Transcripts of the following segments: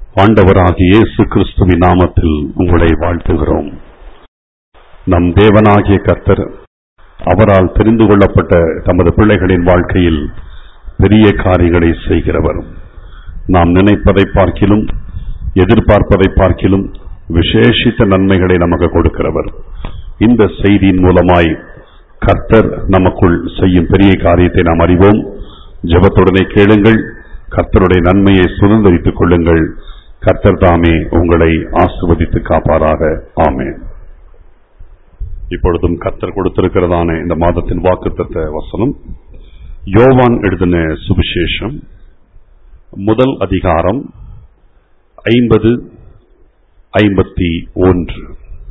ஆண்டவராகிய இயேசு கிறிஸ்துவின் நாமத்தில் உங்களை வாழ்த்துகிறோம் நம் தேவனாகிய கர்த்தர் அவரால் தெரிந்து கொள்ளப்பட்ட தமது பிள்ளைகளின் வாழ்க்கையில் பெரிய காரியங்களை செய்கிறவர் நாம் நினைப்பதை பார்க்கிலும் எதிர்பார்ப்பதை பார்க்கிலும் விசேஷித்த நன்மைகளை நமக்கு கொடுக்கிறவர் இந்த செய்தியின் மூலமாய் கர்த்தர் நமக்குள் செய்யும் பெரிய காரியத்தை நாம் அறிவோம் ஜெபத்துடனே கேளுங்கள் கர்த்தருடைய நன்மையை சுதந்திரித்துக் கொள்ளுங்கள் கர்த்தர் தாமே உங்களை ஆசிர்வதித்து காப்பாராக ஆமென் இப்பொழுதும் கர்த்தர் கொடுத்திருக்கிறதான இந்த மாதத்தின் வாக்குத்தத்த வசனம் யோவான் எழுதின சுவிசேஷம் முதல் அதிகாரம் ஐம்பது ஐம்பத்தி ஒன்று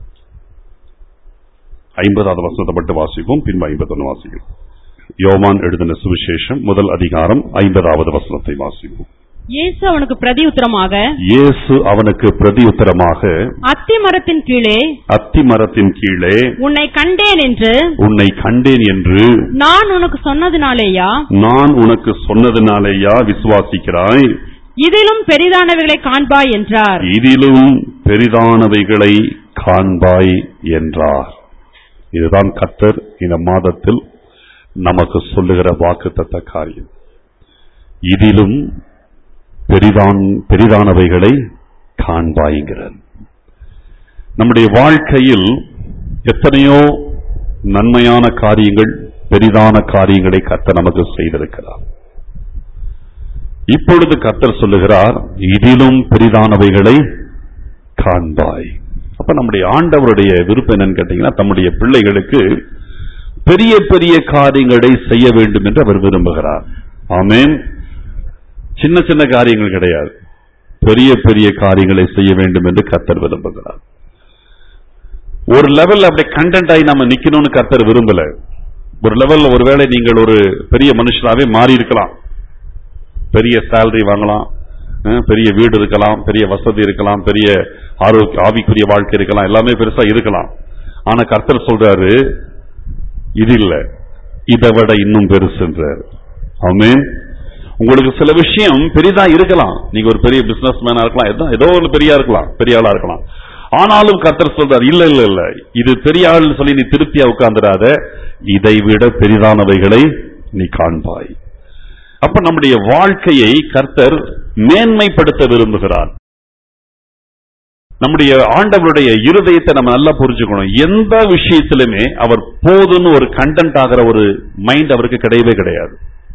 ஐம்பதாவது வசனத்தை மட்டும் வாசிப்போம் பின்பு ஐம்பத்தொன்னு வாசிப்போம் யோவான் எழுதின சுவிசேஷம் முதல் அதிகாரம் ஐம்பதாவது வசனத்தை வாசிப்போம் இயேசு அவனுக்கு பிரதியுத்தரமாக இயேசு அவனுக்கு பிரதியுத்தரமாக அத்தி மரத்தின் கீழே அத்தி மரத்தின் கீழே உன்னை கண்டேன் என்று உன்னை கண்டேன் என்று நான் உனக்கு சொன்னதினாலேயா நான் உனக்கு சொன்னதினாலேயா விசுவாசிக்கிறாய் இதிலும் பெரிதானவைகளை காண்பாய் என்றார் இதிலும் பெரிதானவைகளை காண்பாய் என்றார் இதுதான் கர்த்தர் இந்த மாதத்தில் நமக்கு சொல்லுகிற வாக்குத்தத்த காரியம் இதிலும் பெரிதான் பெரிதானவைகளை காண்பாய்கிறார் நம்முடைய வாழ்க்கையில் எத்தனையோ நன்மையான காரியங்கள் பெரிதான காரியங்களை கர்த்தர் நமக்கு செய்திருக்கிறார் இப்பொழுது கர்த்தர் சொல்லுகிறார் இதிலும் பெரிதானவைகளை காண்பாய் அப்ப நம்முடைய ஆண்டவருடைய விருப்பம் என்னன்னு கேட்டீங்கன்னா தம்முடைய பிள்ளைகளுக்கு பெரிய பெரிய காரியங்களை செய்ய வேண்டும் என்று அவர் விரும்புகிறார் ஆமென் சின்ன சின்ன காரியங்கள் கிடையாது பெரிய பெரிய காரியங்களை செய்ய வேண்டும் என்று கர்த்தர் விரும்புகிறார் ஒரு லெவல்ல அப்படி கண்டென்ட் ஆகி நம்ம நிக்கணும்னு கர்த்தர் விரும்பல ஒரு லெவல்ல ஒருவேளை நீங்கள் ஒரு பெரிய மனுஷனாவே மாறி இருக்கலாம் பெரிய சேலரி வாங்கலாம் அஹ், பெரிய வீடு இருக்கலாம் பெரிய வசதி இருக்கலாம் பெரிய ஆரோக்கிய ஆவிக்குரிய வாழ்க்கை இருக்கலாம் எல்லாமே பெருசா இருக்கலாம் ஆனா கர்த்தர் சொல்றாரு இது இல்ல இதை விட இன்னும் பெருசுன்றார் ஆமென் உங்களுக்கு சில விஷயம் பெரிதா இருக்கலாம் நீங்க ஒரு பெரிய பிசினஸ் மேனா இருக்கலாம் ஏதோ- ஏதோ ஒரு பெரியா இருக்கலாம் பெரிய ஆளா இருக்கலாம் ஆனாலும் கர்த்தர் சொல்றார் இல்ல இல்ல இல்ல இது பெரிய ஆள்னு சொல்லி நீ திருப்தியா உட்கார்ந்துடாத இதை விட பெரிதானவைகளை நீ காண்பாய் அப்ப நம்முடைய வாழ்க்கையை கர்த்தர் மேன்மைப்படுத்த விரும்புகிறார் நம்முடைய ஆண்டவருடைய இருதயத்தை நம்ம நல்லா புரிஞ்சுக்கணும் எந்த விஷயத்திலுமே அவர் போதுன்னு ஒரு கண்டென்ட் ஆகிற ஒரு மைண்ட் அவருக்கு கிடையவே கிடையாது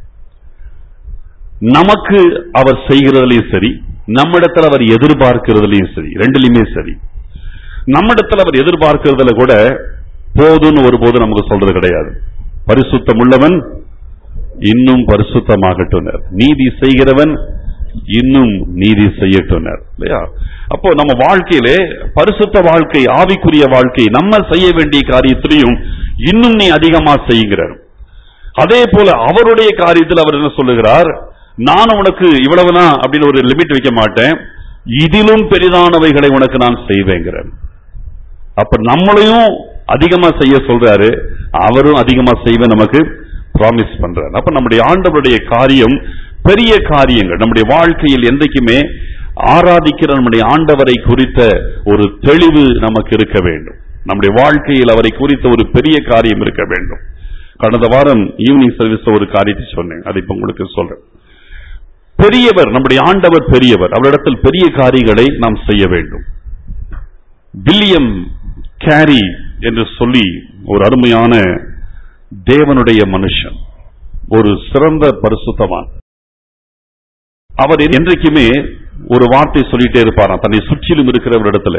நமக்கு அவர் செய்கிறதுலயும் சரி நம்மிடத்தில் அவர் எதிர்பார்க்கிறதுலயும் சரி ரெண்டுலயுமே சரி நம்மிடத்தில் அவர் எதிர்பார்க்கிறதுல கூட போதும்னு ஒருபோது நமக்கு சொல்றது கிடையாது பரிசுத்தம் உள்ளவன் இன்னும் பரிசுத்தமாகட்டும் நீதி செய்கிறவன் இன்னும் நீதி செய்யட்டும் இல்லையா அப்போ நம்ம வாழ்க்கையிலே பரிசுத்த வாழ்க்கை ஆவிக்குரிய வாழ்க்கை நம்ம செய்ய வேண்டிய காரியத்திலையும் இன்னும் நீ அதிகமா செய்கிறார் அதே போல அவருடைய காரியத்தில் அவர் என்ன சொல்லுகிறார் நான் உனக்கு இவ்வளவுதான் அப்படின்னு ஒரு லிமிட் வைக்க மாட்டேன் இதிலும் பெரிதானவைகளை உனக்கு நான் செய்வேங்கிறேன் அப்ப நம்மளையும் அதிகமா செய்ய சொல்றாரு அவரும் அதிகமா செய்வேன் நமக்கு ப்ராமிஸ் பண்றாரு அப்ப நம்முடைய ஆண்டவருடைய காரியம் பெரிய காரியங்கள் நம்முடைய வாழ்க்கையில் என்றைக்குமே ஆராதிக்கிற நம்முடைய ஆண்டவரை குறித்த ஒரு தெளிவு நமக்கு இருக்க வேண்டும் நம்முடைய வாழ்க்கையில் அவரை குறித்த ஒரு பெரிய காரியம் இருக்க வேண்டும் கடந்த வாரம் ஈவினிங் சர்வீஸ் ஒரு காரியத்தை சொன்னேன் அதை இப்ப உங்களுக்கு சொல்றேன் பெரியவர் நம்முடைய ஆண்டவர் பெரியவர் அவரிடத்தில் பெரிய காரியங்களை நாம் செய்ய வேண்டும் வில்லியம் கேரி என்று சொல்லி ஒரு அருமையான தேவனுடைய மனுஷன் ஒரு சிறந்த பரிசுத்தவான் அவர் என்றைக்குமே ஒரு வார்த்தை சொல்லிட்டே இருப்பாராம் தன்னை சுற்றிலும் இருக்கிறவரிடத்துல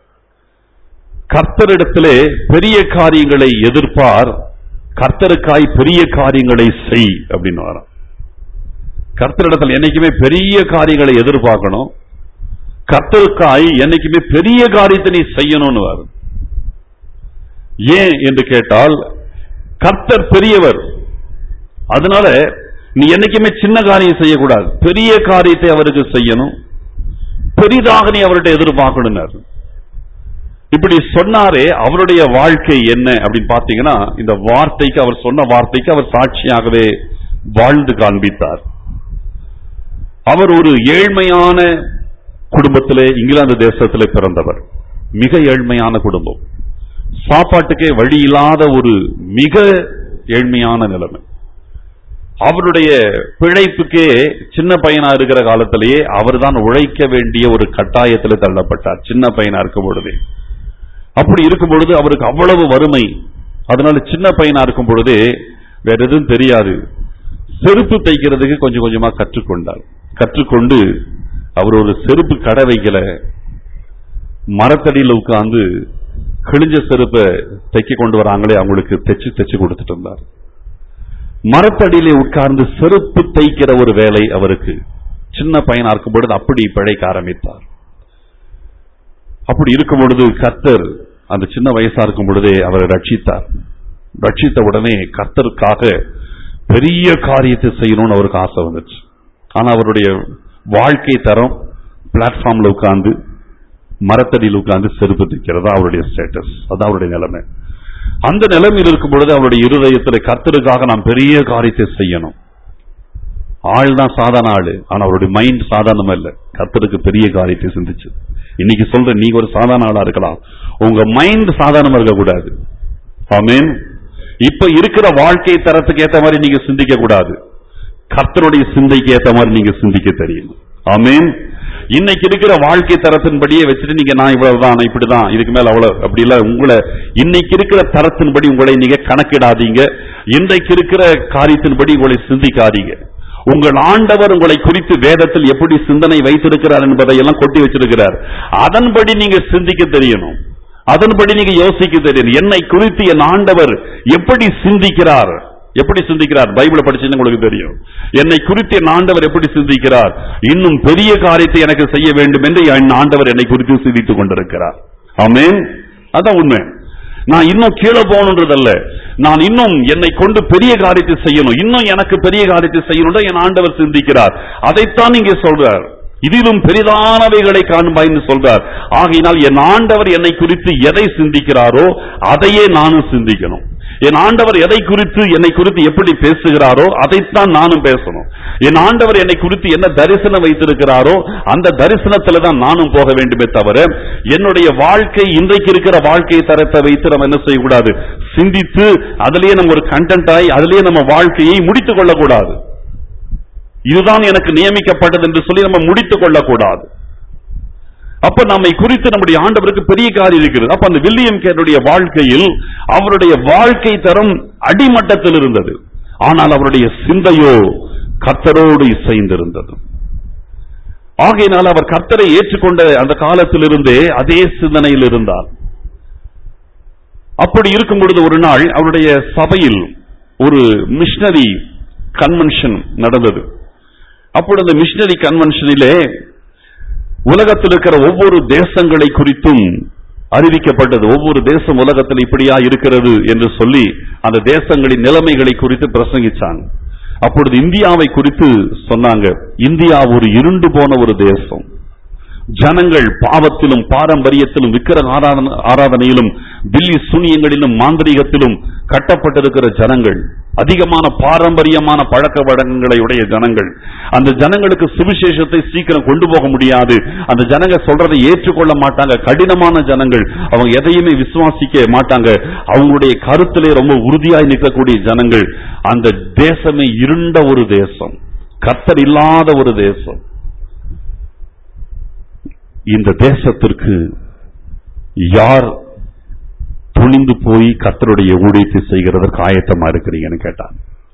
கர்த்தரிடத்திலே பெரிய காரியங்களை எதிர்ப்பார் கர்த்தருக்காய் பெரிய காரியங்களை செய் அப்படின்னு வரான் கர்த்தரிடத்தில் என்னைக்குமே பெரிய காரியங்களை எதிர்பார்க்கணும் கர்த்தருக்காய் என்னைக்குமே பெரிய காரியத்தை நீ செய்யணும்னு வரும் ஏன் என்று கேட்டால் கர்த்தர் பெரியவர் அதனால நீ என்னைக்குமே சின்ன காரியம் செய்யக்கூடாது பெரிய காரியத்தை அவருக்கு செய்யணும் பெரிதாக நீ அவர்கிட்ட எதிர்பார்க்கணும்னாரு இப்படி சொன்னாரே அவருடைய வாழ்க்கை என்ன அப்படின்னு பாத்தீங்கன்னா இந்த வார்த்தைக்கு அவர் சொன்ன வார்த்தைக்கு அவர் சாட்சியாகவே வாழ்ந்து காண்பித்தார் அவர் ஒரு ஏழ்மையான குடும்பத்திலே இங்கிலாந்து தேசத்திலே பிறந்தவர் மிக ஏழ்மையான குடும்பம் சாப்பாட்டுக்கே வழி இல்லாத ஒரு மிக ஏழ்மையான நிலைமை அவருடைய பிழைப்புக்கே சின்ன பையனா இருக்கிற காலத்திலேயே அவர்தான் உழைக்க வேண்டிய ஒரு கட்டாயத்தில் தள்ளப்பட்டார் சின்ன பையனா இருக்கும் பொழுதே அப்படி இருக்கும் பொழுது அவருக்கு அவ்வளவு வறுமை அதனால சின்ன பையனா இருக்கும் பொழுதே வேற எதுவும் தெரியாது செருப்பு தைக்கிறதுக்கு கொஞ்சம் கொஞ்சமா கற்றுக்கொண்டார் கற்றுக்கொண்டு அவர் ஒரு செருப்பு கடை வைக்கல மரத்தடியில் உட்கார்ந்து கிழிஞ்ச செருப்பை தைக்க கொண்டு வராங்களே அவங்களுக்கு தைச்சு தைச்சு கொடுத்துட்டு இருந்தார் மரத்தடியிலே உட்கார்ந்து செருப்பு தைக்கிற ஒரு வேலை அவருக்கு சின்ன பையனா இருக்கும் பொழுது அப்படி பிழைக்க ஆரம்பித்தார் அப்படி இருக்கும் பொழுது கர்த்தர் அந்த சின்ன வயசா இருக்கும் பொழுதே அவரை ரட்சித்தார் ரட்சித்த உடனே கர்த்தருக்காக பெரிய காரியத்தை செய்யணும்னு அவருக்கு ஆசை வந்துச்சு ஆனா அவருடைய வாழ்க்கை தரம் பிளாட்ஃபார்ம்ல உட்கார்ந்து மரத்தடியில் உட்கார்ந்து செருப்பு தைக்கிறதா அவருடைய ஸ்டேட்டஸ் அதான் அவருடைய நிலைமை அந்த நிலைமையில் இருக்கும் பொழுது அவருடைய இருதயத்தில் கர்த்தருக்காக நாம் பெரிய காரியத்தை செய்யணும் ஆள் தான் சாதாரண ஆளு ஆனா அவருடைய மைண்ட் சாதாரணமா இல்ல கர்த்தருக்கு பெரிய காரியத்தை சிந்திச்சு இன்னைக்கு சொல்ற நீங்க ஒரு சாதாரண ஆளா இருக்கலாம் உங்க மைண்ட் சாதாரணமா இருக்கக்கூடாது ஆமீன் இப்ப இருக்கிற வாழ்க்கை தரத்துக்கு ஏத்த மாதிரி நீங்க சிந்திக்க கூடாது கர்த்தருடைய சிந்தைக்கு ஏத்த மாதிரி நீங்க சிந்திக்க தெரியணும் ஆமீன் இன்னைக்கு இருக்கிற வாழ்க்கை தரத்தின்படியே வச்சுட்டு நீங்க நான் இவ்வளவுதான் நான் இப்படிதான் இதுக்கு மேல அவ்வளவு அப்படி இல்ல உங்களை இன்னைக்கு இருக்கிற தரத்தின்படி உங்களை நீங்க கணக்கிடாதீங்க இன்றைக்கு இருக்கிற காரியத்தின்படி உங்களை சிந்திக்காதீங்க உங்கள் ஆண்டவர் உங்களை குறித்து வேதத்தில் எப்படி சிந்தனை வைத்திருக்கிறார் என்பதை எல்லாம் கொட்டி வச்சிருக்கிறார் அதன்படி நீங்க சிந்திக்க தெரியணும் அதன்படி நீங்க யோசிக்க தெரியணும் என்னை குறித்து என் ஆண்டவர் எப்படி சிந்திக்கிறார் எப்படி சிந்திக்கிறார் பைபிளை படிச்சீங்கன்னா உங்களுக்கு தெரியும் என்னை குறித்து என் ஆண்டவர் எப்படி சிந்திக்கிறார் இன்னும் பெரிய காரியத்தை எனக்கு செய்ய வேண்டும் என்று என் ஆண்டவர் என்னை குறித்து சிந்தித்துக் கொண்டிருக்கிறார் ஆமென் அதான் உண்மை நான் இன்னும் கீழே போகணுன்றதல்ல நான் இன்னும் என்னை கொண்டு பெரிய காரியத்தை செய்யணும் இன்னும் எனக்கு பெரிய காரியத்தை செய்யணும் என் ஆண்டவர் சிந்திக்கிறார் அதைத்தான் இங்கே சொல்றார் இதிலும் பெரிதானவைகளை காண்பாய்ன்னு சொல்றார் ஆகையினால் என் ஆண்டவர் என்னை குறித்து எதை சிந்திக்கிறாரோ அதையே நானும் சிந்திக்கணும் என் ஆண்டவர் எதை குறித்து என்னை குறித்து எப்படி பேசுகிறாரோ அதைத்தான் நானும் பேசணும் என் ஆண்டவர் என்னை குறித்து என்ன தரிசனம் வைத்திருக்கிறாரோ அந்த தரிசனத்துல தான் நானும் போக வேண்டுமே தவிர என்னுடைய வாழ்க்கை இன்றைக்கு இருக்கிற வாழ்க்கை தரத்தை வைத்து நம்ம என்ன செய்யக்கூடாது சிந்தித்து அதிலேயே நம்ம ஒரு கண்டென்ட் ஆகி அதிலேயே நம்ம வாழ்க்கையை முடித்துக் கொள்ளக்கூடாது இதுதான் எனக்கு நியமிக்கப்பட்டது என்று சொல்லி நம்ம முடித்துக் கொள்ளக்கூடாது அப்ப நம்மை குறித்து நம்முடைய ஆண்டவருக்கு பெரிய காரியம் இருக்கிறது அப்ப அந்த வில்லியம் கேருடைய வாழ்க்கையில் அவருடைய வாழ்க்கை தரம் அடிமட்டத்தில் இருந்தது ஆனால் அவருடைய சிந்தையோ கர்த்தரோடு இசைந்திருந்தது ஆகையினால் அவர் கர்த்தரை ஏற்றுக்கொண்ட அந்த காலத்திலிருந்தே அதே சிந்தனையில் இருந்தார் அப்படி இருக்கும் பொழுது ஒரு நாள் அவருடைய சபையில் ஒரு மிஷனரி கன்வென்ஷன் நடந்தது அப்பொழுது அந்த மிஷனரி கன்வென்ஷனிலே உலகத்தில் இருக்கிற ஒவ்வொரு தேசங்களை குறித்தும் அறிவிக்கப்பட்டது ஒவ்வொரு தேசம் உலகத்தில் இப்படியா இருக்கிறது என்று சொல்லி அந்த தேசங்களின் நிலைமைகளை குறித்து பிரசங்கிச்சாங்க அப்பொழுது இந்தியாவை குறித்து சொன்னாங்க இந்தியா ஒரு இருண்டு போன ஒரு தேசம் ஜனங்கள் பாவத்திலும் பாரம்பரியத்திலும் விக்கிர ஆராதன ஆராதனையிலும் தில்லி சூனியங்களிலும் மாந்திரீகத்திலும் கட்டப்பட்டிருக்கிற ஜனங்கள் அதிகமான பாரம்பரியமான பழக்க வழக்கங்களை உடைய ஜனங்கள் அந்த ஜனங்களுக்கு சுவிசேஷத்தை சீக்கிரம் கொண்டு போக முடியாது அந்த ஜனங்க சொல்றதை ஏற்றுக்கொள்ள மாட்டாங்க கடினமான ஜனங்கள் அவங்க எதையுமே விசுவாசிக்க மாட்டாங்க அவங்களுடைய கருத்திலே ரொம்ப உறுதியாய் நிற்கக்கூடிய ஜனங்கள் அந்த தேசமே இருண்ட ஒரு தேசம் கத்தர் இல்லாத ஒரு தேசம் இந்த தேசத்திற்கு யார் துணிந்து போய் கத்தருடைய ஊழியத்தை செய்கிறதற்கு ஆயத்தமா இருக்கிறீங்கன்னு கேட்டான்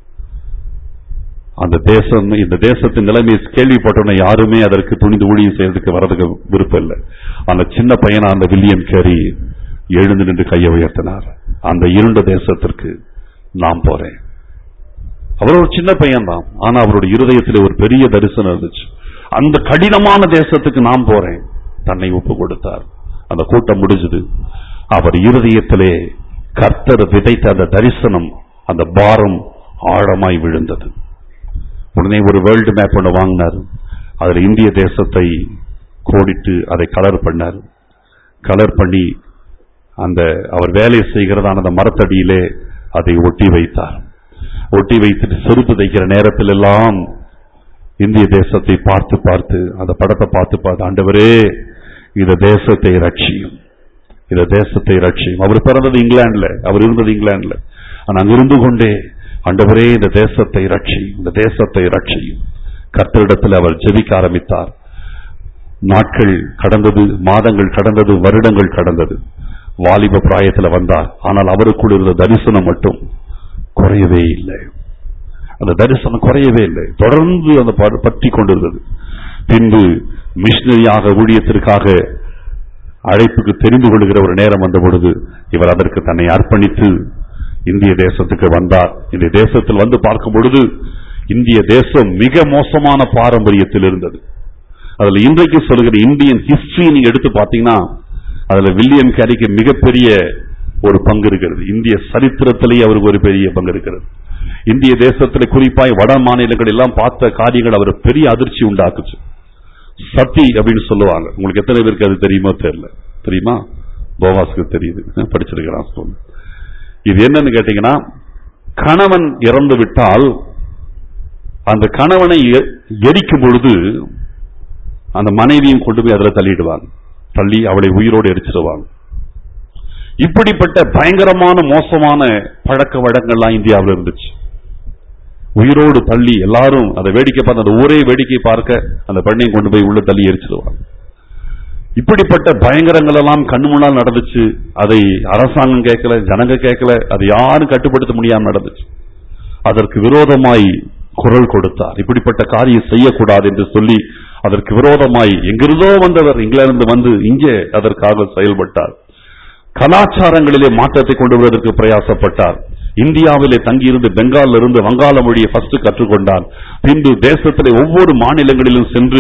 அந்த தேசம் இந்த தேசத்தின் நிலைமையை கேள்விப்பட்டவன யாருமே அதற்கு துணிந்து ஊழியம் செய்யறதுக்கு வரதுக்கு விருப்பம் இல்லை அந்த சின்ன பையனா அந்த வில்லியம் கேரி எழுந்து நின்று கையை உயர்த்தினார் அந்த இருண்ட தேசத்திற்கு நான் போறேன் அவர் ஒரு சின்ன பையன் தான் ஆனா அவருடைய இருதயத்தில் ஒரு பெரிய தரிசனம் இருந்துச்சு அந்த கடினமான தேசத்துக்கு நான் போறேன் தன்னை ஒப்பு கொடுத்தார் அந்த கூட்டம் முடிஞ்சது அவர் இருதயத்திலே கர்த்தர் விதைத்த அந்த தரிசனம் அந்த பாரம் ஆழமாய் விழுந்தது உடனே ஒரு வேர்ல்டு மேப் ஒன்று வாங்கினார் அதுல இந்திய தேசத்தை கோடிட்டு அதை கலர் பண்ணார் கலர் பண்ணி அந்த அவர் வேலை செய்கிறதான அந்த மரத்தடியிலே அதை ஒட்டி வைத்தார் ஒட்டி வைத்துட்டு செருப்பு தைக்கிற நேரத்தில் எல்லாம் இந்திய தேசத்தை பார்த்து பார்த்து அந்த படத்தை பார்த்து பார்த்து ஆண்டவரே இந்த தேசத்தை ரட்சியும் இந்த தேசத்தை ரட்சியும் அவர் பிறந்தது இங்கிலாந்துல அவர் இருந்தது இங்கிலாந்துல ஆனா அங்க இருந்து கொண்டே ஆண்டவரே இந்த தேசத்தை ரட்சியும் இந்த தேசத்தை ரட்சியும் கர்த்தரிடத்தில் அவர் ஜெபிக்க ஆரம்பித்தார் நாட்கள் கடந்தது மாதங்கள் கடந்தது வருடங்கள் கடந்தது வாலிப பிராயத்துல வந்தார் ஆனால் அவருக்குள் இருந்த தரிசனம் மட்டும் குறையவே இல்லை அந்த தரிசனம் குறையவே இல்லை தொடர்ந்து அந்த ப- பற்றி கொண்டிருந்தது பின்பு மிஷினரியாக ஊழியத்திற்காக அழைப்புக்கு தெரிந்து கொள்கிற ஒரு நேரம் வந்த பொழுது இவர் அதற்கு தன்னை அர்ப்பணித்து இந்திய தேசத்துக்கு வந்தார் இந்த தேசத்தில் வந்து பார்க்கும் பொழுது இந்திய தேசம் மிக மோசமான பாரம்பரியத்தில் இருந்தது அதுல இன்றைக்கு சொல்லுகிற இந்தியன் ஹிஸ்டரி நீங்க எடுத்து பாத்தீங்கன்னா அதுல வில்லியம் கேரிக்கு மிகப்பெரிய ஒரு பங்கு இருக்கிறது இந்திய சரித்திரத்திலேயே அவருக்கு ஒரு பெரிய பங்கு இருக்கிறது இந்திய தேசத்தில் குறிப்பாய் வட மாநிலங்கள் எல்லாம் பார்த்த காரியங்கள் அவர் பெரிய அதிர்ச்சி உண்டாக்குச்சு சத்தி அப்படின்னு சொல்லுவாங்க உங்களுக்கு எத்தனை பேருக்கு அது தெரியுமோ தெரியல தெரியுமா போவாஸ்க்கு தெரியுது படிச்சிருக்கிறான் ஸ்கூல் இது என்னன்னு கேட்டீங்கன்னா கணவன் இறந்து விட்டால் அந்த கணவனை எ- எரிக்கும் பொழுது அந்த மனைவியும் கொண்டு போய் அதுல தள்ளிடுவாங்க தள்ளி அவளை உயிரோடு எரிச்சிடுவாங்க இப்படிப்பட்ட பயங்கரமான மோசமான பழக்க வழக்கங்கள்லாம் இந்தியாவில் இருந்துச்சு உயிரோடு தள்ளி எல்லாரும் அதை வேடிக்கை பார்த்து அந்த ஊரே வேடிக்கை பார்க்க அந்த பெண்ணையும் கொண்டு போய் உள்ள தள்ளி எரிச்சிடுவாங்க இப்படிப்பட்ட பயங்கரங்கள் எல்லாம் கண்ணு முன்னால் நடந்துச்சு அதை அரசாங்கம் கேட்கல ஜனங்க கேட்கல அதை யாரும் கட்டுப்படுத்த முடியாம நடந்துச்சு அதற்கு விரோதமாய் குரல் கொடுத்தார் இப்படிப்பட்ட காரியம் செய்யக்கூடாது என்று சொல்லி அதற்கு விரோதமாய் எங்கிருந்தோ வந்தவர் இங்கிலாந்து வந்து இங்கே அதற்காக செயல்பட்டார் கலாச்சாரங்களிலே மாற்றத்தை கொண்டு வருவதற்கு பிரயாசப்பட்டார் இந்தியாவிலே தங்கியிருந்து பெங்காலில் இருந்து வங்காள மொழியை ஃபர்ஸ்ட் கற்றுக்கொண்டார் பின்பு தேசத்திலே ஒவ்வொரு மாநிலங்களிலும் சென்று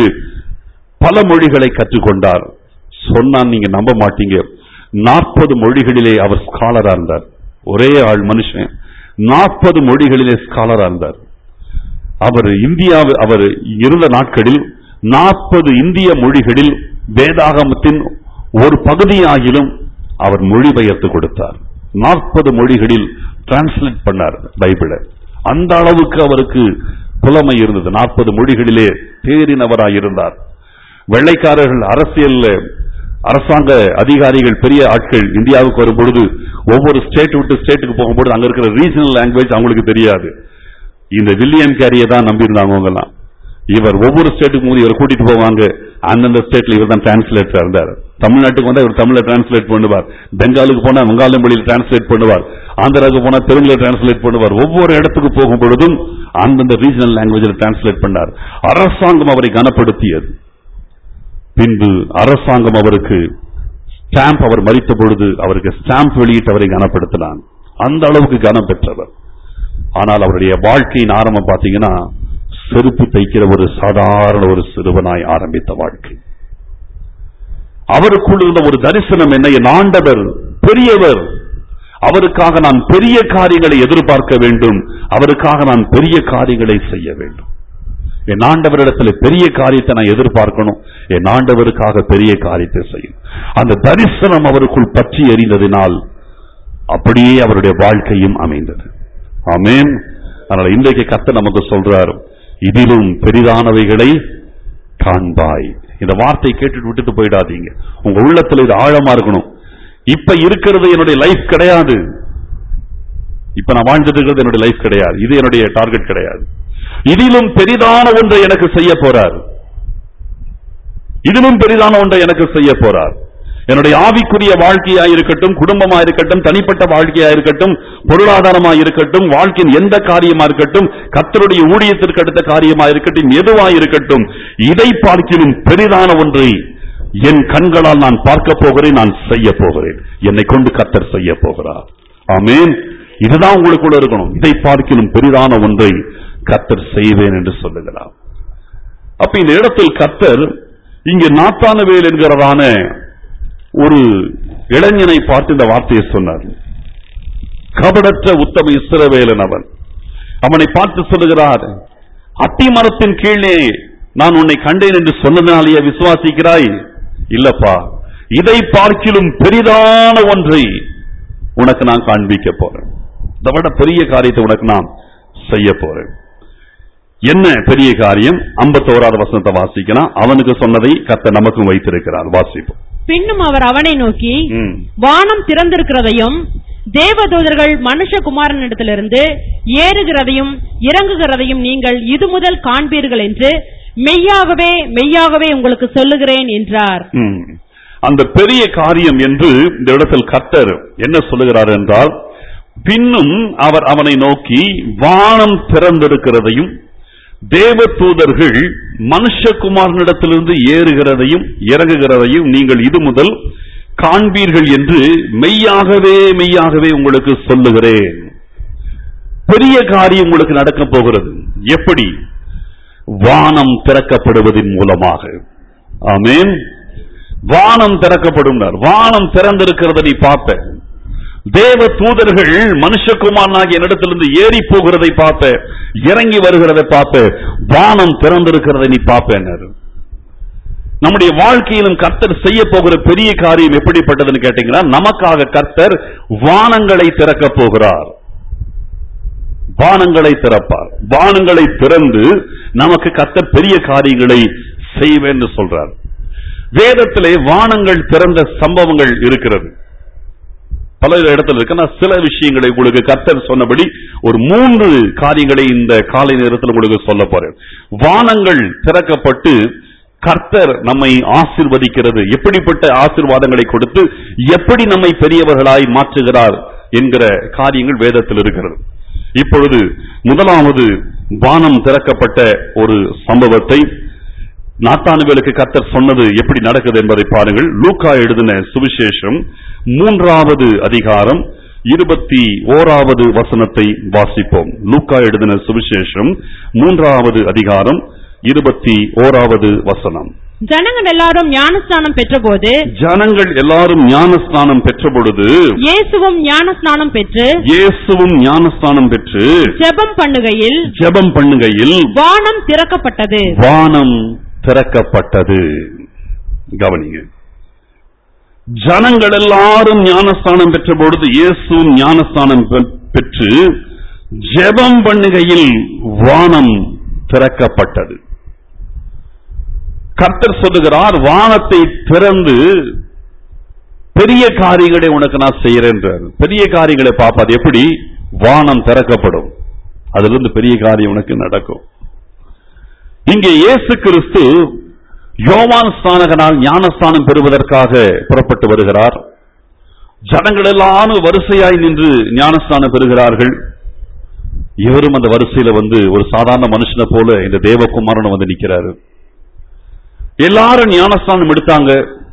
பல மொழிகளை கற்றுக்கொண்டார் சொன்னான் நீங்க நம்ப மாட்டீங்க நாற்பது மொழிகளிலே அவர் ஸ்காலரா இருந்தார் ஒரே ஆள் மனுஷன் நாற்பது மொழிகளிலே ஸ்காலரா இருந்தார் அவர் இந்தியாவில் அவர் இருந்த நாட்களில் நாற்பது இந்திய மொழிகளில் வேதாகமத்தின் ஒரு பகுதியாகிலும் அவர் மொழிபெயர்த்து கொடுத்தார் நாற்பது மொழிகளில் டிரான்ஸ்லேட் பண்ணார் பைபிளை அந்த அளவுக்கு அவருக்கு புலமை இருந்தது நாற்பது மொழிகளிலே தேறினவராய் இருந்தார் வெள்ளைக்காரர்கள் அரசியல்ல அரசாங்க அதிகாரிகள் பெரிய ஆட்கள் இந்தியாவுக்கு வரும் பொழுது ஒவ்வொரு ஸ்டேட் விட்டு ஸ்டேட்டுக்கு போகும்போது அங்க இருக்கிற ரீஜனல் லாங்குவேஜ் அவங்களுக்கு தெரியாது இந்த வில்லியம் கேரியை தான் நம்பியிருந்தாங்க அவங்க எல்லாம் இவர் ஒவ்வொரு ஸ்டேட்டுக்கும் போது இவர் கூட்டிட்டு போவாங்க அந்தந்த ஸ்டேட்ல இவர் தான் டிரான்ஸ்லேட்டர் இருந்தார் தமிழ்நாட்டுக்கு வந்தா இவர் தமிழ்ல டிரான்ஸ்லேட் பண்ணுவார் பெங்காலுக்கு போனா வங்காள மொழியில் டிரான்ஸ்லேட் பண்ணுவார் ஆந்திராவுக்கு போனா தெலுங்குல டிரான்ஸ்லேட் பண்ணுவார் ஒவ்வொரு இடத்துக்கு போகும் பொழுதும் அந்தந்த ரீஜனல் லாங்குவேஜில் டிரான்ஸ்லேட் பண்ணார் அரசாங்கம் அவரை கனப்படுத்தியது பின்பு அரசாங்கம் அவருக்கு ஸ்டாம்ப் அவர் மறித்த பொழுது அவருக்கு ஸ்டாம்ப் வெளியிட்டு அவரை கனப்படுத்தினான் அந்த அளவுக்கு கனம் பெற்றவர் ஆனால் அவருடைய வாழ்க்கையின் ஆரம்பம் பாத்தீங்கன்னா செருப்பு தைக்கிற ஒரு சாதாரண ஒரு சிறுவனாய் ஆரம்பித்த வாழ்க்கை அவருக்குள் இருந்த ஒரு தரிசனம் என்ன என் ஆண்டவர் பெரியவர் அவருக்காக நான் பெரிய காரியங்களை எதிர்பார்க்க வேண்டும் அவருக்காக நான் பெரிய காரியங்களை செய்ய வேண்டும் என் ஆண்டவரிடத்தில் பெரிய காரியத்தை நான் எதிர்பார்க்கணும் என் ஆண்டவருக்காக பெரிய காரியத்தை செய்யும் அந்த தரிசனம் அவருக்குள் பற்றி எறிந்ததினால் அப்படியே அவருடைய வாழ்க்கையும் அமைந்தது ஆமென் அதனால இன்றைக்கு கத்த நமக்கு சொல்றார் இதிலும் பெரிதானவைகளை காண்பாய் இந்த வார்த்தை கேட்டுட்டு விட்டுட்டு போயிடாதீங்க உங்க உள்ளத்துல இது ஆழமா இருக்கணும் இப்ப இருக்கிறது என்னுடைய லைஃப் கிடையாது இப்ப நான் வாழ்ந்துட்டு இருக்கிறது என்னுடைய லைஃப் கிடையாது இது என்னுடைய டார்கெட் கிடையாது இதிலும் பெரிதான ஒன்றை எனக்கு செய்ய போறார் இதிலும் பெரிதான ஒன்றை எனக்கு செய்ய போறார் என்னுடைய ஆவிக்குரிய வாழ்க்கையா இருக்கட்டும் குடும்பமா இருக்கட்டும் தனிப்பட்ட வாழ்க்கையா இருக்கட்டும் பொருளாதாரமா இருக்கட்டும் வாழ்க்கையின் எந்த காரியமா இருக்கட்டும் கத்தருடைய ஊழியத்திற்கு அடுத்த காரியமா இருக்கட்டும் எதுவா இருக்கட்டும் இதை பார்க்கிலும் பெரிதான ஒன்றை என் கண்களால் நான் பார்க்க போகிறேன் நான் செய்ய போகிறேன் என்னை கொண்டு கத்தர் செய்ய போகிறார் ஆமென் இதுதான் உங்களுக்குள்ள இருக்கணும் இதை பார்க்கிலும் பெரிதான ஒன்றை கத்தர் செய்வேன் என்று சொல்லுகிறார் அப்ப இந்த இடத்தில் கத்தர் இங்கே நாத்தானவேல் என்கிறதான ஒரு இளைஞனை பார்த்து இந்த வார்த்தையை சொன்னார் கபடற்ற உத்தம இஸ்ரவேலன் அவன் அவனை பார்த்து சொல்லுகிறார் அத்தி மரத்தின் கீழே நான் உன்னை கண்டேன் என்று சொன்னதினாலேயே விசுவாசிக்கிறாய் இல்லப்பா இதை பார்க்கிலும் பெரிதான ஒன்றை உனக்கு நான் காண்பிக்க போறேன் இதை விட பெரிய காரியத்தை உனக்கு நான் செய்ய போறேன் என்ன பெரிய காரியம் 51வது வசனத்தை வாசிக்கலாம் அவனுக்கு சொன்னதை கர்த்தர் நமக்கும் வைத்திருக்கிறார் வாசிப்போம் பின்னும் அவர் அவனை நோக்கி ம். வானம் திறந்திருக்கிறதையும் தேவதூதர்கள் மனுஷகுமாரனிடத்திலிருந்து ஏறுகிறதையும் இறங்குகிறதையும் நீங்கள் இது முதல் காண்பீர்கள் என்று மெய்யாகவே மெய்யாகவே உங்களுக்கு சொல்லுகிறேன் என்றார் ம். அந்த பெரிய காரியம் என்று இந்த இடத்தில் கர்த்தர் என்ன சொல்லுகிறார் என்றால் பின்னும் அவர் அவனை நோக்கி வானம் திறந்திருக்கிறதையும் தேவதூதர்கள் மனுஷகுமாரனிடத்திலிருந்து ஏறுகிறதையும் இறங்குகிறதையும் நீங்கள் இது முதல் காண்பீர்கள் என்று மெய்யாகவே மெய்யாகவே உங்களுக்கு சொல்லுகிறேன் பெரிய காரியம் உங்களுக்கு நடக்கப் போகிறது எப்படி வானம் திறக்கப்படுவதன் மூலமாக ஆமென் வானம் திறக்கப்படும் வானம் திறந்திருக்கிறத நீ பார்த்த தேவ தூதர்கள் மனுஷகுமாரனாகிய என்னிடத்திலிருந்து ஏறி போகிறதை பார்த்த இறங்கி வருகிறதை பார்த்த வானம் திறந்திருக்கிறதை நீ பார்ப்பேன் நம்முடைய வாழ்க்கையிலும் கர்த்தர் செய்ய போகிற பெரிய காரியம் எப்படிப்பட்டதுன்னு கேட்டீங்கன்னா நமக்காக கர்த்தர் வானங்களை திறக்கப் போகிறார் வானங்களை திறப்பார் வானங்களை திறந்து நமக்கு கர்த்தர் பெரிய காரியங்களை செய்வேன்னு சொல்றார் வேதத்திலே வானங்கள் திறந்த சம்பவங்கள் இருக்கிறது பல இடத்துல இருக்கு நான் சில விஷயங்களை உங்களுக்கு கர்த்தர் சொன்னபடி ஒரு மூன்று காரியங்களை இந்த காலை நேரத்தில் உங்களுக்கு சொல்ல போறேன் வானங்கள் திறக்கப்பட்டு கர்த்தர் நம்மை ஆசிர்வதிக்கிறது எப்படிப்பட்ட ஆசிர்வாதங்களை கொடுத்து எப்படி நம்மை பெரியவர்களாய் மாற்றுகிறார் என்கிற காரியங்கள் வேதத்தில் இருக்கிறது இப்பொழுது முதலாவது வானம் திறக்கப்பட்ட ஒரு சம்பவத்தை நாத்தானுவேலுக்கு கர்த்தர் சொன்னது எப்படி நடக்குது என்பதை பாருங்கள் லூக்கா எழுதின சுவிசேஷம் மூன்றாவது அதிகாரம் இருபத்தி ஓராவது வசனத்தை வாசிப்போம் லூக்கா எழுதின சுவிசேஷம் மூன்றாவது அதிகாரம் இருபத்தி ஓராவது வசனம் ஜனங்கள் எல்லாரும் ஞானஸ்நானம் பெற்றபோது ஜனங்கள் எல்லாரும் ஞானஸ்நானம் பெற்ற பொழுது இயேசுவும் ஞானஸ்நானம் பெற்று இயேசுவும் ஞானஸ்நானம் பெற்று ஜெபம் பண்ணுகையில் ஜெபம் பண்ணுகையில் வானம் திறக்கப்பட்டது வானம் திறக்கப்பட்டது கவனிங்க ஜனங்கள் எல்லாரும் ஞானஸ்தானம் பெற்ற பொழுது இயேசுவும் ஞானஸ்தானம் பெ- பெற்று ஜெபம் பண்ணுகையில் வானம் திறக்கப்பட்டது கர்த்தர் சொல்லுகிறார் வானத்தை திறந்து பெரிய காரியங்களை உனக்கு நான் செய்யறேன்றார் பெரிய காரியங்களை பார்ப்பது எப்படி வானம் திறக்கப்படும் அதிலிருந்து பெரிய காரியம் உனக்கு நடக்கும் இங்கே இயேசு கிறிஸ்து யோவான் ஸ்நானகனால் ஞானஸ்தானம் பெறுவதற்காக புறப்பட்டு வருகிறார் ஜனங்கள் எல்லாரும் வரிசையாய் நின்று ஞானஸ்தானம் பெறுகிறார்கள் இவரும் அந்த வரிசையில வந்து ஒரு சாதாரண மனுஷனை போல இந்த தேவகுமாரன் வந்து நிக்கிறாரு எல்லாரும் ஞானஸ்தானம் எடுத்தாங்க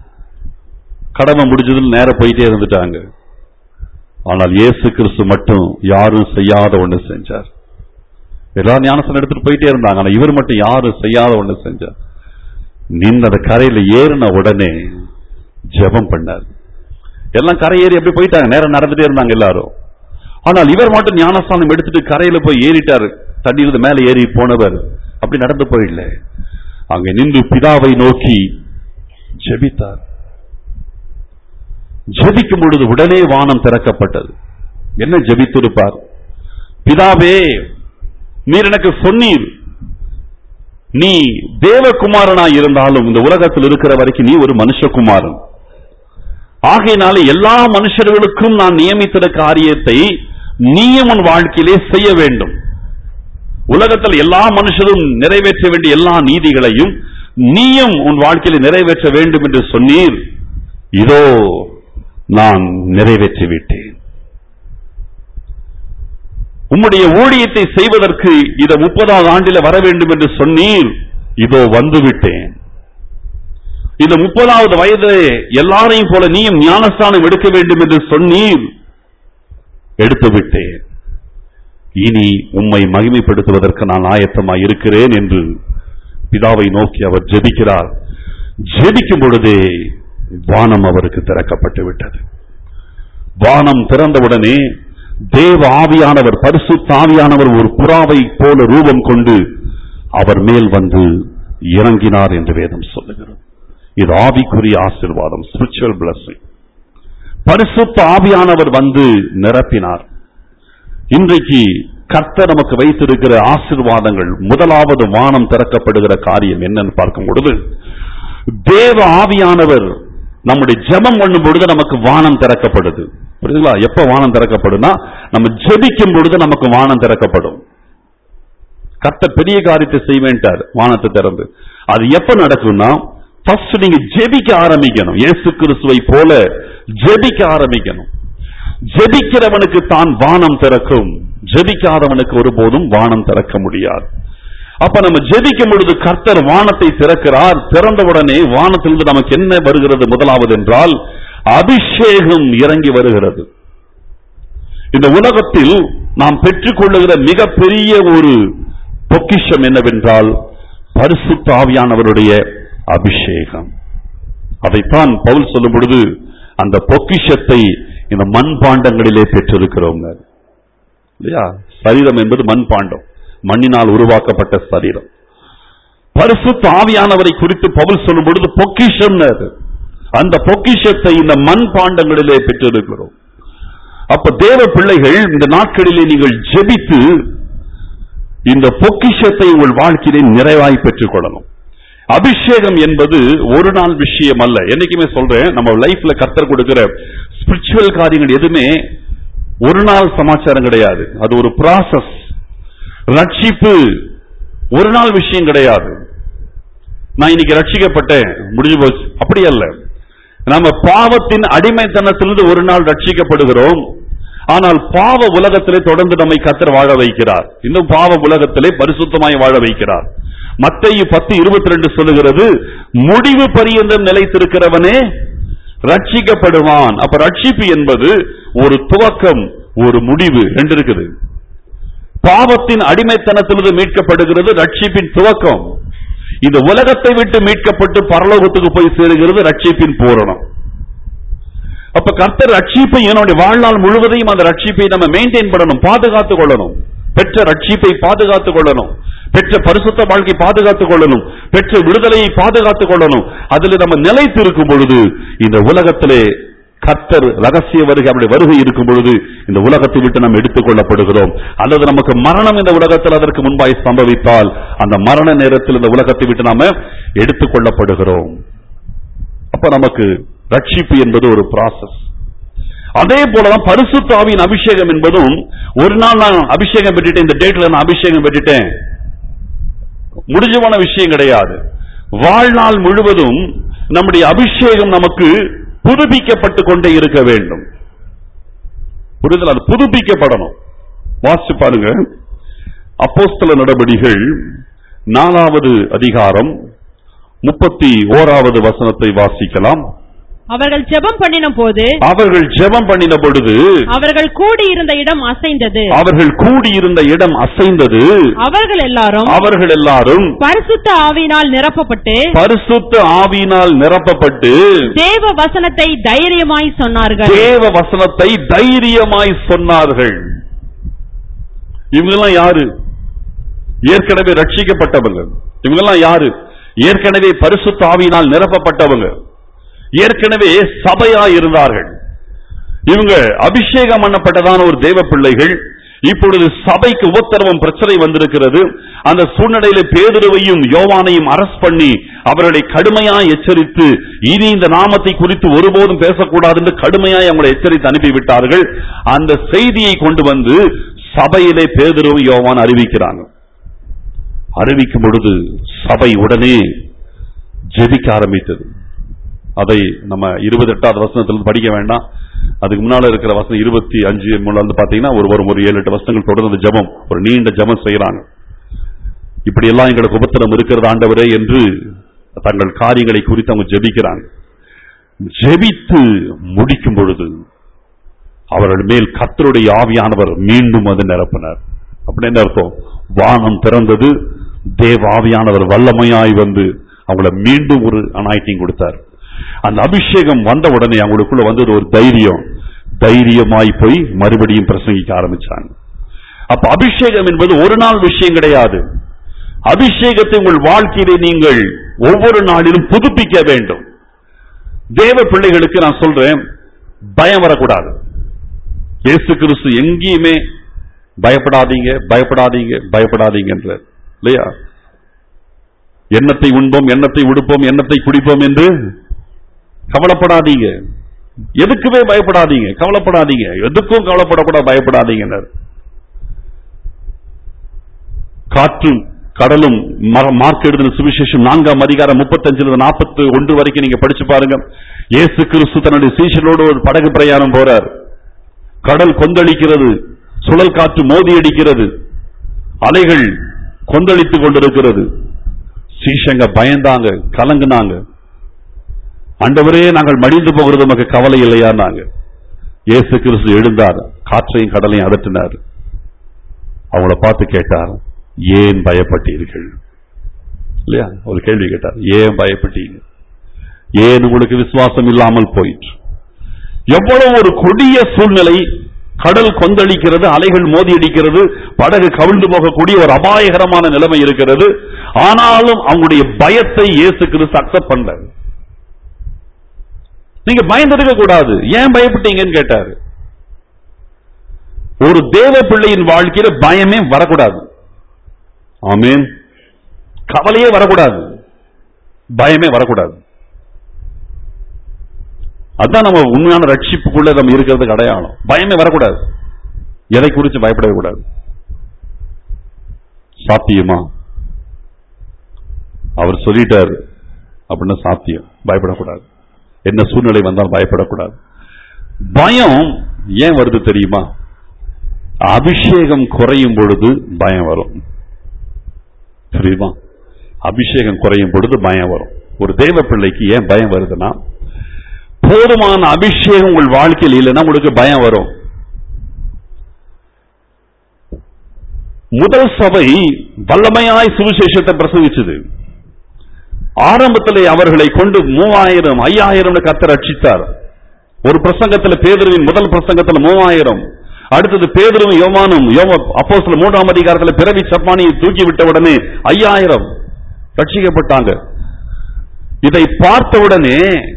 கடமை முடிஞ்சதில் நேர போயிட்டே இருந்துட்டாங்க ஆனால் இயேசு கிறிஸ்து மட்டும் யாரும் செய்யாத ஒண்ணு செஞ்சார் எல்லாரும் ஞானஸ்தானம் எடுத்துட்டு போயிட்டே இருந்தாங்க ஆனா இவர் மட்டும் யாரும் செய்யாத ஒண்ணு செஞ்சார் நின்று அந்த கரையில ஏறின உடனே ஜெபம் பண்ணார் எல்லாம் கரை ஏறி எப்படி போயிட்டாங்க நேரம் நடந்துட்டே இருந்தாங்க எல்லாரும் ஆனால் இவர் மட்டும் ஞானஸ்தானம் எடுத்துட்டு கரையில போய் ஏறிட்டாரு தண்ணீர் மேல ஏறி போனவர் அப்படி நடந்து போயிடல அங்க நின்று பிதாவை நோக்கி ஜெபித்தார் ஜெபிக்கும் பொழுது உடனே வானம் திறக்கப்பட்டது என்ன ஜெபித்திருப்பார் பிதாவே நீர் எனக்கு சொன்னீர் நீ தேவகுமாரனாய் இருந்தாலும் இந்த உலகத்தில் இருக்கிற வரைக்கும் நீ ஒரு மனுஷகுமாரன் ஆகையினால எல்லா மனுஷர்களுக்கும் நான் நியமித்த காரியத்தை நீயும் உன் வாழ்க்கையிலே செய்ய வேண்டும் உலகத்தில் எல்லா மனுஷரும் நிறைவேற்ற வேண்டிய எல்லா நீதிகளையும் நீயும் உன் வாழ்க்கையில நிறைவேற்ற வேண்டும் என்று சொன்னீர் இதோ நான் நிறைவேற்றி விட்டேன் உம்முடைய ஊழியத்தை செய்வதற்கு இத முப்பதாவது ஆண்டில வர வேண்டும் என்று சொன்னீர் இதோ வந்துவிட்டேன் இந்த முப்பதாவது வயது எல்லாரையும் போல நீயும் ஞானஸ்தானம் எடுக்க வேண்டும் என்று சொன்னீர் எடுத்து விட்டேன் இனி உம்மை மகிமைப்படுத்துவதற்கு நான் ஆயத்தமாய் இருக்கிறேன் என்று பிதாவை நோக்கி அவர் ஜெபிக்கிறார் ஜெபிக்கும் பொழுதே வானம் அவருக்கு திறக்கப்பட்டு விட்டது வானம் திறந்தவுடனே தேவ ஆவியானவர் பரிசுத்த ஆவியானவர் ஒரு புறாவை போல ரூபம் கொண்டு அவர் மேல் வந்து இறங்கினார் என்று வேதம் சொல்லுகிறது இது ஆவிக்குரிய ஆசீர்வாதம் ஸ்பிரிச்சுவல் பிளஸிங் பரிசுத்த ஆவியானவர் வந்து நிரப்பினார் இன்றைக்கு கர்த்தர் நமக்கு வைத்திருக்கிற ஆசீர்வாதங்கள் முதலாவது வானம் திறக்கப்படுகிற காரியம் என்னன்னு பார்க்கும் பொழுது தேவ ஆவியானவர் நம்முடைய ஜெபம் பண்ணும் பொழுது நமக்கு வானம் திறக்கப்படுது புரியுதுங்களா எப்ப வானம் திறக்கப்படும்னா நம்ம ஜெபிக்கும் பொழுது நமக்கு வானம் திறக்கப்படும் கர்த்தர் பெரிய காரியத்தை செய்வேன்ட்டார் வானத்தை திறந்து அது எப்ப நடக்கும்னா ஃபர்ஸ்ட் நீங்க ஜெபிக்க ஆரம்பிக்கணும் இயேசு கிறிஸ்துவை போல ஜெபிக்க ஆரம்பிக்கணும் ஜெபிக்கிறவனுக்கு தான் வானம் திறக்கும் ஜெபிக்காதவனுக்கு ஒருபோதும் வானம் திறக்க முடியாது அப்ப நம்ம ஜெபிக்கும் பொழுது கர்த்தர் வானத்தை திறக்கிறார் திறந்தவுடனே வானத்திலிருந்து நமக்கு என்ன வருகிறது முதலாவது என்றால் அபிஷேகம் இறங்கி வருகிறது இந்த உலகத்தில் நாம் பெற்றுக்கொள்ளுகிற மிகப்பெரிய ஒரு பொக்கிஷம் என்னவென்றால் பரிசுத்த ஆவியானவருடைய அபிஷேகம் அதைத்தான் பவுல் சொல்லும் பொழுது அந்த பொக்கிஷத்தை இந்த மண்பாண்டங்களிலே பெற்றிருக்கிறோங்க இல்லையா சரீரம் என்பது மண்பாண்டம் மண்ணினால் உருவாக்கப்பட்ட சரீரம் பரிசுத்த ஆவியானவரை குறித்து பவுல் சொல்லும் பொழுது பொக்கிஷம் அந்த பொக்கிஷத்தை இந்த மண்பாண்டங்களிலே பெற்றிருக்கிறோம் அப்ப தேவ பிள்ளைகள் இந்த நாட்களிலே நீங்கள் ஜெபித்து இந்த பொக்கிஷத்தை உங்கள் வாழ்க்கையிலே நிறைவாய் பெற்றுக் கொள்ளணும் அபிஷேகம் என்பது ஒரு நாள் விஷயம் அல்ல என்னைக்குமே சொல்றேன் நம்ம லைஃப்ல கர்த்தர் கொடுக்கிற ஸ்பிரிச்சுவல் காரியங்கள் எதுவுமே ஒரு நாள் சமாச்சாரம் கிடையாது அது ஒரு ப்ராசஸ் ரட்சிப்பு ஒரு நாள் விஷயம் கிடையாது நான் இன்னைக்கு ரட்சிக்கப்பட்டேன் முடிஞ்சு போச்சு அப்படி அல்ல நம்ம பாவத்தின் அடிமைத்தனத்திலிருந்து ஒரு நாள் ரட்சிக்கப்படுகிறோம் ஆனால் பாவ உலகத்திலே தொடர்ந்து நம்மை கத்தர் வாழ வைக்கிறார் இன்னும் பாவ உலகத்திலே பரிசுத்தமாய் வாழ வைக்கிறார் மத்தையு பத்து இருபத்தி ரெண்டு சொல்லுகிறது முடிவு பரியந்தம் நிலைத்திருக்கிறவனே ரட்சிக்கப்படுவான் அப்ப ரட்சிப்பு என்பது ஒரு துவக்கம் ஒரு முடிவு ரெண்டு இருக்குது பாவத்தின் அடிமைத்தனத்திலிருந்து மீட்கப்படுகிறது ரட்சிப்பின் துவக்கம் இந்த உலகத்தை விட்டு மீட்கப்பட்டு பரலோகத்துக்கு போய் சேருகிறது ரட்சிப்பின் பூரணம் அப்ப கர்த்தர் ரட்சிப்பை என்னுடைய வாழ்நாள் முழுவதையும் அந்த ரட்சிப்பை நம்ம மெயின்டைன் பண்ணணும் பாதுகாத்துக் கொள்ளணும் பெற்ற ரட்சிப்பை பாதுகாத்துக் கொள்ளணும் பெற்ற பரிசுத்த வாழ்க்கை பாதுகாத்துக் கொள்ளணும் பெற்ற விடுதலையை பாதுகாத்துக் கொள்ளணும் அதுல நம்ம நிலைத்து இருக்கும் பொழுது இந்த உலகத்திலே கர்த்தர் ரகசிய வருகை அவருடைய வருகை இருக்கும் பொழுது இந்த உலகத்தை விட்டு நாம் எடுத்துக் கொள்ளப்படுகிறோம் அல்லது நமக்கு மரணம் இந்த உலகத்தில் அதற்கு முன்பாய் சம்பவித்தால் அந்த மரண நேரத்தில் இந்த உலகத்தை விட்டு நாம எடுத்துக் கொள்ளப்படுகிறோம் அப்ப நமக்கு ரட்சிப்பு என்பது ஒரு ப்ராசஸ் அதே போலதான் பரிசுத்த ஆவியின் அபிஷேகம் என்பதும் ஒரு நாள் நான் அபிஷேகம் பெற்றுட்டேன் இந்த டேட்ல நான் அபிஷேகம் பெற்றுட்டேன் முடிஞ்ச போன விஷயம் கிடையாது வாழ்நாள் முழுவதும் நம்முடைய அபிஷேகம் நமக்கு புதுப்பிக்கப்பட்டு கொண்டே இருக்க வேண்டும் புரிதல் அது புதுப்பிக்கப்படணும் வாசிச்சு பாருங்க அப்போஸ்தல நடபடிகள் நாலாவது அதிகாரம் முப்பத்தி ஓராவது வசனத்தை வாசிக்கலாம் அவர்கள் ஜெபம் பண்ணின போது அவர்கள் ஜெபம் பண்ணின பொழுது அவர்கள் கூடியிருந்த இடம் அசைந்தது அவர்கள் கூடியிருந்த இடம் அசைந்தது அவர்கள் எல்லாரும் அவர்கள் எல்லாரும் பரிசுத்த ஆவியினால் நிரப்பப்பட்டு பரிசுத்த ஆவியினால் நிரப்பப்பட்டு தேவ வசனத்தை தைரியமாய் சொன்னார்கள் தேவ வசனத்தை தைரியமாய் சொன்னார்கள் இவங்கெல்லாம் யாரு ஏற்கனவே ரட்சிக்கப்பட்டவங்க இவங்கெல்லாம் யாரு ஏற்கனவே பரிசுத்த ஆவியினால் நிரப்பப்பட்டவங்க ஏற்கனவே சபையா இருந்தார்கள் இவங்க அபிஷேகம் பண்ணப்பட்டதான ஒரு தேவ பிள்ளைகள் இப்பொழுது சபைக்கு உபத்திரவம் பிரச்சனை வந்திருக்கிறது அந்த சூழ்நிலையில பேதுருவையும் யோவானையும் அரஸ்ட் பண்ணி அவர்களை கடுமையாய் எச்சரித்து இனி இந்த நாமத்தை குறித்து ஒருபோதும் பேசக்கூடாது என்று கடுமையாய் அவங்களை எச்சரித்து அனுப்பிவிட்டார்கள் அந்த செய்தியை கொண்டு வந்து சபையிலே பேதுருவும் யோவான் அறிவிக்கிறாங்க அறிவிக்கும் பொழுது சபை உடனே ஜெபிக்க ஆரம்பித்தது அதை நம்ம இருபத்தி எட்டாவது வசனத்திலிருந்து படிக்க வேண்டாம் அதுக்கு முன்னால இருக்கிற வசனம் இருபத்தி அஞ்சு முன்னால பாத்தீங்கன்னா ஒரு ஒரு ஒரு ஏழு எட்டு வசனங்கள் தொடர்ந்து ஜெபம் ஒரு நீண்ட ஜெபம் செய்யறாங்க இப்படி எல்லாம் எங்களுக்கு உபத்திரம் இருக்கிறது ஆண்டவரே என்று தங்கள் காரியங்களை குறித்து அவங்க ஜெபிக்கிறாங்க ஜெபித்து முடிக்கும் பொழுது அவர்கள் மேல் கர்த்தருடைய ஆவியானவர் மீண்டும் அது நிரப்பினார் அப்படின்னு அர்த்தம் வானம் திறந்தது தேவ ஆவியானவர் வல்லமையாய் வந்து அவங்கள மீண்டும் ஒரு அனாய்டிங் கொடுத்தார் அந்த அபிஷேகம் வந்த உடனே அவங்களுக்குள்ள வந்தது ஒரு தைரியம் தைரியமாய் போய் மறுபடியும் பிரசங்கிக்க ஆரம்பிச்சாங்க அப்ப அபிஷேகம் என்பது ஒரு நாள் விஷயம் கிடையாது அபிஷேகத்தை உங்கள் வாழ்க்கையிலே நீங்கள் ஒவ்வொரு நாளிலும் புதுப்பிக்க வேண்டும் தேவ பிள்ளைகளுக்கு நான் சொல்றேன் பயம் வரக்கூடாது இயேசு கிறிஸ்து எங்கேயுமே பயப்படாதீங்க பயப்படாதீங்க பயப்படாதீங்கன்றார் இல்லையா எண்ணத்தை உண்போம் எண்ணத்தை உடுப்போம் எண்ணத்தை குடிப்போம் என்று கவலைப்படாதீங்க எதுக்குமே பயப்படாதீங்க கவலைப்படாதீங்க எதுக்கும் கவலைப்படக்கூடாது பயப்படாதீங்கன்னார் காற்றும் கடலும் மர- மார்க் எழுதின சுவிசேஷம் நான்காம் அதிகாரம் முப்பத்தஞ்சுல நாற்பத்தி ஒன்று வரைக்கும் நீங்க படிச்சு பாருங்க இயேசு கிறிஸ்து தன்னுடைய சீஷனோடு ஒரு படகு பிரயாணம் போறார் கடல் கொந்தளிக்கிறது சுழல் காற்று மோதி அடிக்கிறது அலைகள் கொந்தளித்துக் கொண்டிருக்கிறது சீஷங்க பயந்தாங்க கலங்குனாங்க ஆண்டவரே நாங்கள் மடிந்து போகிறது நமக்கு கவலை இல்லையான்னாங்க இயேசு கிறிஸ்து எழுந்தார் காற்றையும் கடலையும் அதட்டினார் அவங்கள பார்த்து கேட்டார் ஏன் பயப்பட்டீர்கள் இல்லையா ஒரு கேள்வி கேட்டார் ஏன் பயப்பட்டீங்க ஏன் உங்களுக்கு விசுவாசம் இல்லாமல் போயிற்று எவ்வளவு ஒரு கொடிய சூழ்நிலை கடல் கொந்தளிக்கிறது அலைகள் மோதி அடிக்கிறது படகு கவிழ்ந்து போகக்கூடிய ஒரு அபாயகரமான நிலைமை இருக்கிறது ஆனாலும் அவங்களுடைய பயத்தை இயேசு கிறிஸ்து அக்செப்ட் பண்ணாரு நீங்க பயந்திருக்க கூடாது ஏன் பயப்பட்டீங்கன்னு கேட்டாரு ஒரு தேவ பிள்ளையின் வாழ்க்கையில பயமே வரக்கூடாது ஆமென் கவலையே வரக்கூடாது பயமே வரக்கூடாது அதான் நம்ம உண்மையான ரட்சிப்புக்குள்ள நம்ம இருக்கிறதுக்கு அடையாளம் பயமே வரக்கூடாது எதை குறித்து பயப்படவே கூடாது சாத்தியமா அவர் சொல்லிட்டாரு அப்படின்னு சாத்தியம் பயப்படக்கூடாது என்ன சூழ்நிலை வந்தால் பயப்படக்கூடாது பயம் ஏன் வருது தெரியுமா அபிஷேகம் குறையும் பொழுது பயம் வரும் தெரியுமா அபிஷேகம் குறையும் பொழுது பயம் வரும் ஒரு தெய்வ பிள்ளைக்கு ஏன் பயம் வருதுன்னா போதுமான அபிஷேகம் உங்கள் வாழ்க்கையில் இல்லைன்னா உங்களுக்கு பயம் வரும் முதல் சபை வல்லமையாய் சுவிசேஷத்தை பிரசவிச்சது ஆரம்பத்திலே அவர்களை கொண்டு மூவாயிரம் ஐயாயிரம் கத்தர் ரட்சித்தார் ஒரு பிரசங்கத்துல பேதுருவின் முதல் பிரசங்கத்துல மூவாயிரம் அடுத்தது பேதுருவும் யோமானும் யோம அப்போ சில மூன்றாம் அதிகாரத்துல பிறவி சப்பானியை தூக்கி விட்ட உடனே ஐயாயிரம் ரட்சிக்கப்பட்டாங்க இதை பார்த்த உடனே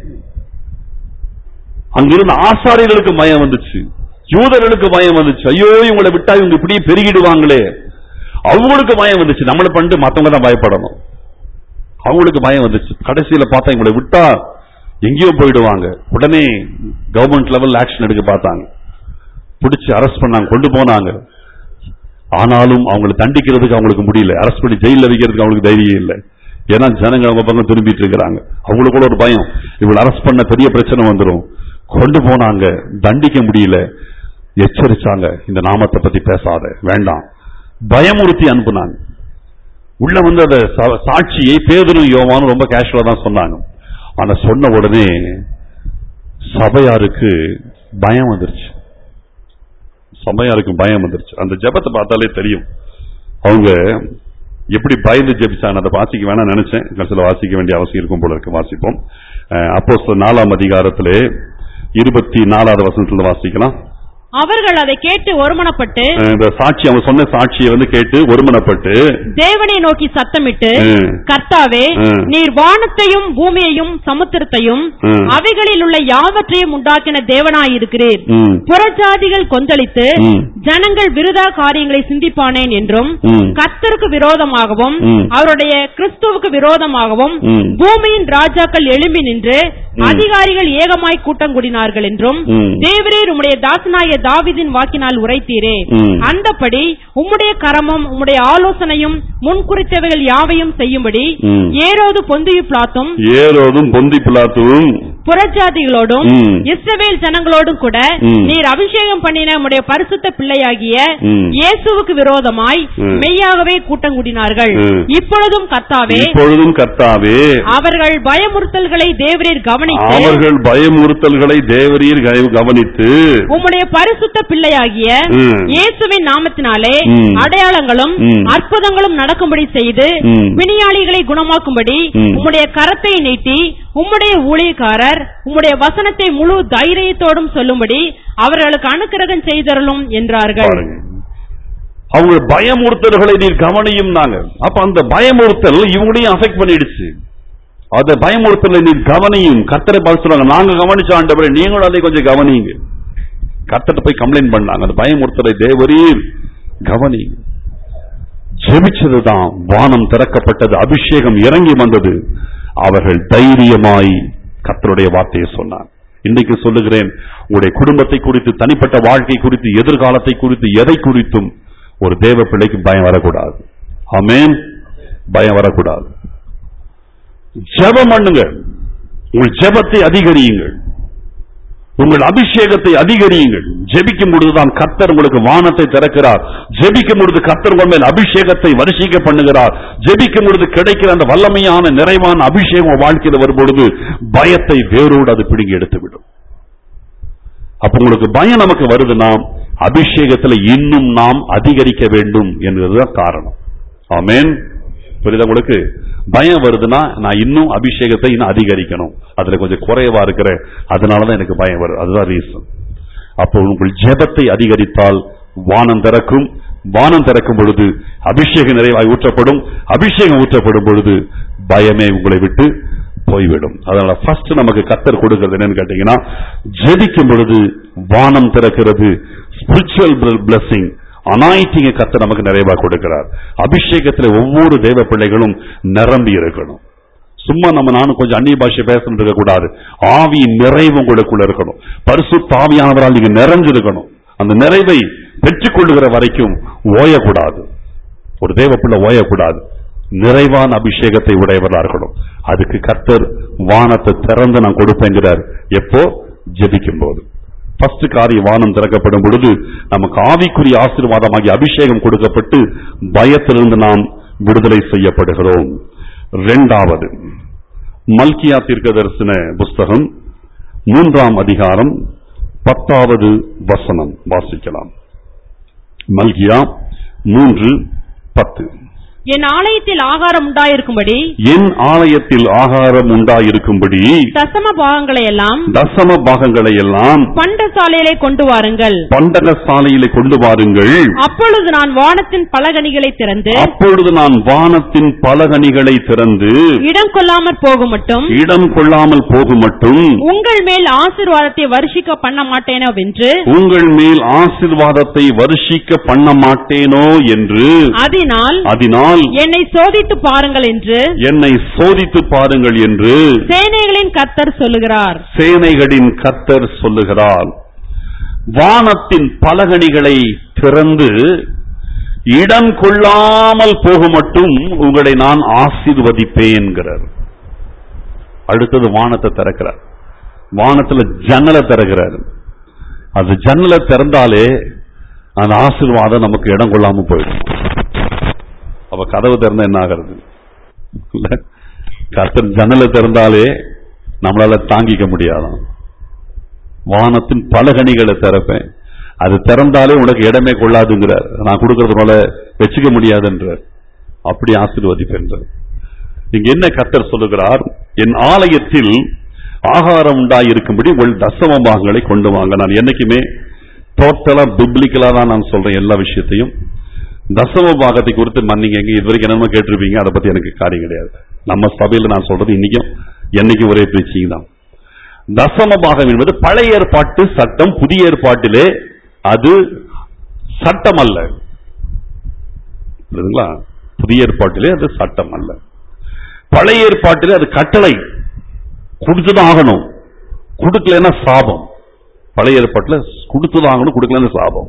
அங்கிருந்த ஆசாரியர்களுக்கு பயம் வந்துச்சு யூதர்களுக்கு பயம் வந்துச்சு ஐயோ இவங்களை விட்டா இவங்க இப்படியே பெருகிடுவாங்களே அவங்களுக்கு பயம் வந்துச்சு நம்மளை பண்ணிட்டு மத்தவங்க தான் பயப்படணும் அவங்களுக்கு பயம் வந்துச்சு கடைசியில பார்த்தா இவங்களை விட்டா எங்கேயோ போயிடுவாங்க உடனே கவர்மெண்ட் லெவல் ஆக்ஷன் எடுக்க பார்த்தாங்க பிடிச்சு அரெஸ்ட் பண்ணாங்க கொண்டு போனாங்க ஆனாலும் அவங்களை தண்டிக்கிறதுக்கு அவங்களுக்கு முடியல அரெஸ்ட் பண்ணி ஜெயில வைக்கிறதுக்கு அவங்களுக்கு தைரியம் இல்லை ஏன்னா ஜனங்க அவங்க பக்கம் திரும்பிட்டு இருக்கிறாங்க அவங்களுக்கு கூட ஒரு பயம் இவங்களை அரெஸ்ட் பண்ண பெரிய பிரச்சனை வந்துடும் கொண்டு போனாங்க தண்டிக்க முடியல எச்சரிச்சாங்க இந்த நாமத்தை பத்தி பேசாத வேண்டாம் பயமுறுத்தி அனுப்புனாங்க உள்ள வந்து அந்த சா- சாட்சியை பேதரும் யோவானும் ரொம்ப கேஷுவலா தான் சொன்னாங்க ஆனா சொன்ன உடனே சபையாருக்கு பயம் வந்துருச்சு சபையாருக்கு பயம் வந்துருச்சு அந்த ஜெபத்தை பார்த்தாலே தெரியும் அவங்க எப்படி பயந்து ஜெபிச்சாங்க அதை வாசிக்க வேணாம் நினைச்சேன் கடைசியில் வாசிக்க வேண்டிய அவசியம் இருக்கும் போல இருக்கு வாசிப்போம் அப்போ நாலாம் அதிகாரத்திலே இருபத்தி நாலாவது வசனத்துல வாசிக்கலாம் அவர்கள் அதை கேட்டு ஒருமனப்பட்டு அஹ் இந்த சாட்சி அவங்க சொன்ன சாட்சியை வந்து கேட்டு ஒருமனப்பட்டு தேவனை நோக்கி சத்தமிட்டு ம். கர்த்தாவே ம். நீர் வானத்தையும் பூமியையும் சமுத்திரத்தையும் ம். அவைகளில் உள்ள யாவற்றையும் உண்டாக்கின தேவனாயிருக்கிறீர் ம், புறஜாதிகள் கொந்தளித்து ம். ஜனங்கள் விருதா காரியங்களை சிந்திப்பானேன் என்றும் ம். கர்த்தருக்கு விரோதமாகவும் ம். அவருடைய கிறிஸ்துவுக்கு விரோதமாகவும் ம். பூமியின் ராஜாக்கள் எழும்பி நின்று ம். அதிகாரிகள் ஏகமாய் கூட்டம் கூடினார்கள் என்றும் ம். தேவரீர் உம்முடைய தாசனாய தாவீதின் வாக்கினால் உரைத்தீரே ம். அந்தபடி உம்முடைய கரமும் உம்முடைய ஆலோசனையும் முன்குறித்தவைகள் யாவையும் செய்யும்படி ம். ஏரோது பொந்தியு பிளாத்தும் ஏரோதும் பொந்தி பிலாத்துவும் புறஜாதிகளோடும் ம். இஸ்ரவேல் ஜனங்களோடும் கூட ம். நீர் அபிஷேகம் பண்ணின உம்முடைய பரிசுத்த பிள்ளையாகிய ம். இயேசுவுக்கு விரோதமாய் ம். மெய்யாகவே கூட்டம் கூடினார்கள் ம். இப்பொழுதும் கர்த்தாவே இப்பொழுதும் கர்த்தாவே அவர்கள் பயமுறுத்தல்களை தேவரீர் கவனித்து அவர்கள் பயமுறுத்தல்களை தேவரீர் கவ- கவனித்து உம்முடைய பரிசுத்த பிள்ளையாகிய ம். இயேசுவின் நாமத்தினாலே ம். அடையாளங்களும் ம். அற்புதங்களும் நடக்கும்படி செய்து ம். பிணியாளிகளை குணமாக்கும்படி ம். உம்முடைய கரத்தை நீட்டி உம்முடைய ஊழியக்காரர் உம்முடைய வசனத்தை முழு தைரியத்தோடும் சொல்லும்படி அவர்களுக்கு அனுக்கிரகம் செய்தருளும் என்றார்கள் பாருங்க அவங்க பயமுறுத்தல்களை நீர் கவனியும் நாங்க அப்ப அந்த பயமுறுத்தல் இவங்களையும் அஃபெக்ட் பண்ணிடுச்சு அந்த பயமுறுத்தலை நீர் கவனியும் கத்தரை பார்த்து சொல்றாங்க நாங்க கவனிச்ச ஆண்டவரே நீங்களும் அதை கொஞ்சம் கவனிங்க கத்தட்ட போய் கம்ப்ளைண்ட் பண்ணாங்க அந்த பயமுறுத்தலை தேவரீர் கவனிங்க ஜெபிச்சதுதான் வானம் திறக்கப்பட்டது அபிஷேகம் இறங்கி வந்தது அவர்கள் தைரியமாய் கர்த்தருடைய வார்த்தையை சொன்னார் இன்னைக்கு சொல்லுகிறேன் உங்களுடைய குடும்பத்தை குறித்து தனிப்பட்ட வாழ்க்கை குறித்து எதிர்காலத்தை குறித்து எதை குறித்தும் ஒரு தேவ பிள்ளைக்கு பயம் வரக்கூடாது ஆமென் பயம் வரக்கூடாது ஜெபம் பண்ணுங்க உங்கள் ஜெபத்தை அதிகரியுங்கள் உங்கள் அபிஷேகத்தை அதிகரியுங்கள் ஜெபிக்கும் பொழுதுதான் கர்த்தர் உங்களுக்கு வானத்தை திறக்கிறார் ஜெபிக்கும் பொழுது கர்த்தர் உங்கள் மேல் அபிஷேகத்தை வருஷிக்க பண்ணுகிறார் ஜெபிக்கும் பொழுது கிடைக்கிற அந்த வல்லமையான நிறைவான அபிஷேகம் உங்க வாழ்க்கையில் வரும்பொழுது பயத்தை வேரோடு அது பிடுங்கி எடுத்துவிடும் அப்ப உங்களுக்கு பயம் நமக்கு வருதுன்னா அபிஷேகத்துல இன்னும் நாம் அதிகரிக்க வேண்டும் என்பதுதான் காரணம் ஆமென் புரியுதா உங்களுக்கு பயம் வருதுன்னா நான் இன்னும் அபிஷேகத்தை இன்னும் அதிகரிக்கணும் அதுல கொஞ்சம் குறைவா இருக்கிறேன் அதனாலதான் எனக்கு பயம் வரும் அதுதான் ரீசன் அப்போ உங்கள் ஜெபத்தை அதிகரித்தால் வானம் திறக்கும் வானம் திறக்கும் பொழுது அபிஷேகம் நிறைவாய் ஊற்றப்படும் அபிஷேகம் ஊற்றப்படும் பொழுது பயமே உங்களை விட்டு போய்விடும் அதனால ஃபர்ஸ்ட் நமக்கு கத்தர் கொடுக்கிறது என்னன்னு கேட்டீங்கன்னா ஜெபிக்கும் பொழுது வானம் திறக்கிறது ஸ்பிரிச்சுவல் பிளஸிங் அனாயிட்டிங்க கத்தர் நமக்கு நிறைவா கொடுக்கிறார் அபிஷேகத்துல ஒவ்வொரு தேவ பிள்ளைகளும் நிரம்பி இருக்கணும் சும்மா நம்ம நானும் கொஞ்சம் அந்நிய பாஷை பேசணும் இருக்க கூடாது ஆவியின் நிறைவு உங்களுக்குள்ள இருக்கணும் பரிசு தாவியானவரால் நீங்க நிறைஞ்சிருக்கணும் அந்த நிறைவை பெற்றுக்கொள்ளுகிற வரைக்கும் ஓயக்கூடாது ஒரு தேவ பிள்ளை ஓயக்கூடாது நிறைவான அபிஷேகத்தை உடையவரா இருக்கணும் அதுக்கு கர்த்தர் வானத்தை திறந்து நான் கொடுப்பேங்கிறார் எப்போ ஜெபிக்கும் போது ஃபர்ஸ்ட் காரிய வானம் திறக்கப்படும் பொழுது நமக்கு ஆவிக்குரிய ஆசீர்வாதமாகி அபிஷேகம் கொடுக்கப்பட்டு பயத்திலிருந்து நாம் விடுதலை செய்யப்படுகிறோம் இரண்டாவது மல்கியா தீர்க்கதரிசன புஸ்தகம் மூன்றாம் அதிகாரம் பத்தாவது வசனம் வாசிக்கலாம் மல்கியா மூன்று பத்து என் ஆலயத்தில் ஆகாரம் உண்டாயிருக்கும்படி என் ஆலயத்தில் ஆகாரம் உண்டாயிருக்கும்படி தசம பாகங்களை எல்லாம் தசம பாகங்களை எல்லாம் பண்டசாலையிலே கொண்டு வாருங்கள் பண்டக சாலையிலே கொண்டு வாருங்கள் அப்பொழுது நான் வானத்தின் பலகணிகளை திறந்து அப்பொழுது நான் வானத்தின் பலகணிகளை திறந்து இடம் கொள்ளாமற் போகும் மட்டும் இடம் கொள்ளாமல் போகும் மட்டும் உங்கள் மேல் ஆசீர்வாதத்தை வருஷிக்க பண்ண மாட்டேனோ வென்று உங்கள் மேல் ஆசீர்வாதத்தை வருஷிக்க பண்ண மாட்டேனோ என்று அதனால் அதனால் என்னை சோதித்து பாருங்கள் என்று என்னை சோதித்து பாருங்கள் என்று சேனைகளின் கர்த்தர் சொல்லுகிறார் சேனைகளின் கர்த்தர் சொல்லுகிறார் வானத்தின் பலகணிகளை திறந்து இடம் கொள்ளாமல் போக மட்டும் உங்களை நான் ஆசீர்வதிப்பேன் என்கிறார் அடுத்தது வானத்தை திறக்கிறார் வானத்துல ஜன்னலை திறக்கிறார் அது ஜன்னலை திறந்தாலே அந்த ஆசீர்வாதம் நமக்கு இடம் கொள்ளாம போயிடும் அப்ப கதவு திறந்தா என்ன ஆகிறது இல்ல? கர்த்தர் ஜன்னலை திறந்தாலே நம்மளால தாங்கிக்க முடியாதாம் வானத்தின் பலகணிகளை திறப்பேன் அது திறந்தாலே உனக்கு இடமே கொள்ளாதுங்கிறார் நான் கொடுக்கறதுனால வச்சுக்க முடியாதுன்றார் அப்படி ஆசீர்வதிப்பேன்றார் இங்க என்ன கர்த்தர் சொல்லுகிறார் என் ஆலயத்தில் ஆகாரம் உண்டாயிருக்கும்படி உங்கள் தசம பாகங்களை கொண்டு வாங்க நான் என்னைக்குமே டோட்டலா பிப்ளிக்கலா தான் நான் சொல்றேன் எல்லா விஷயத்தையும் தசம பாகத்தை குறித்து மன்னிங்க எங்க இது வரைக்கும் என்னமோ கேட்டிருப்பீங்க அதை பத்தி எனக்கு காரியம் கிடையாது நம்ம சபையில நான் சொல்றது இன்னைக்கும் என்னைக்கும் ஒரே பேச்சிங் தான் தசம பாகம் என்பது பழைய ஏற்பாட்டு சட்டம் புதிய ஏற்பாட்டிலே அது சட்டம் அல்ல புரியுதுங்களா புதிய ஏற்பாட்டிலே அது சட்டம் அல்ல பழைய ஏற்பாட்டிலே அது கட்டளை கொடுத்துதான் ஆகணும் கொடுக்கலன்னா சாபம் பழைய ஏற்பாட்டில் கொடுத்துதான் ஆகணும் கொடுக்கலன்னா சாபம்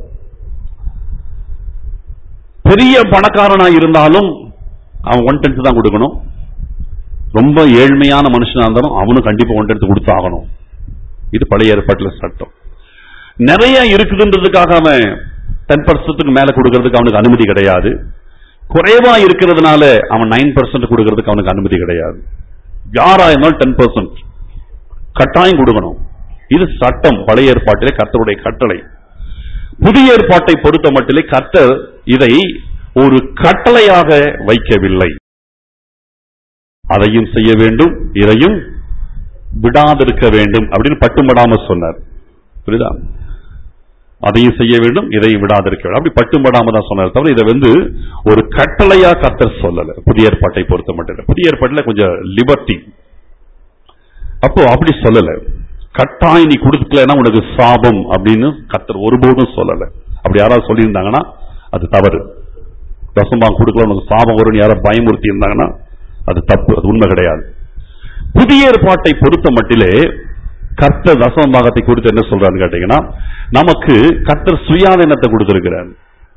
பெரிய பணக்காரனா இருந்தாலும் அவன் ஒன் டென்த் தான் கொடுக்கணும் ரொம்ப ஏழ்மையான மனுஷனா இருந்தாலும் அவனும் கண்டிப்பா ஒன் டென்த் கொடுத்தாகணும் இது பழைய ஏற்பாட்டில் சட்டம் நிறைய இருக்குதுன்றதுக்காக அவன் டென் பர்சன்ட்டுக்கு மேல கொடுக்கறதுக்கு அவனுக்கு அனுமதி கிடையாது குறைவா இருக்கிறதுனால அவன் நைன் பர்சன்ட் கொடுக்கறதுக்கு அவனுக்கு அனுமதி கிடையாது யாரா இருந்தாலும் டென் பர்சன்ட் கட்டாயம் கொடுக்கணும் இது சட்டம் பழைய ஏற்பாட்டிலே கர்த்தருடைய கட்டளை புதிய ஏற்பாட்டை பொறுத்த மட்டிலே கர்த்தர் இதை ஒரு கட்டளையாக வைக்கவில்லை அதையும் செய்ய வேண்டும் இதையும் விடாதிருக்க வேண்டும் அப்படின்னு பட்டும்படாம சொன்னார் புரியுதா அதையும் செய்ய வேண்டும் இதையும் விடாதிருக்க வேண்டும் அப்படி பட்டும்படாம தான் சொன்னார் தவிர இதை வந்து ஒரு கட்டளையா கர்த்தர் சொல்லல புதிய ஏற்பாட்டை பொறுத்த மட்டும் புதிய ஏற்பாட்டில் கொஞ்சம் லிபர்ட்டி அப்போ அப்படி சொல்லல கட்டாயம் நீ கொடுக்கலன்னா உனக்கு சாபம் அப்படின்னு கர்த்தர் ஒருபோதும் சொல்லல அப்படி யாராவது சொல்லியிருந்தாங்கன்னா அது தவறு தசம்பாகம் கொடுக்கல உனக்கு சாபம் வரும்னு யாரோ பயமுறுத்தி இருந்தாங்கன்னா அது தப்பு அது உண்மை கிடையாது புதிய ஏற்பாட்டை பொறுத்த மட்டிலே கர்த்தர் தசமபாகத்தை குறித்து என்ன சொல்றான்னு கேட்டீங்கன்னா நமக்கு கர்த்தர் சுயாதீனத்தை கொடுத்திருக்கிறார்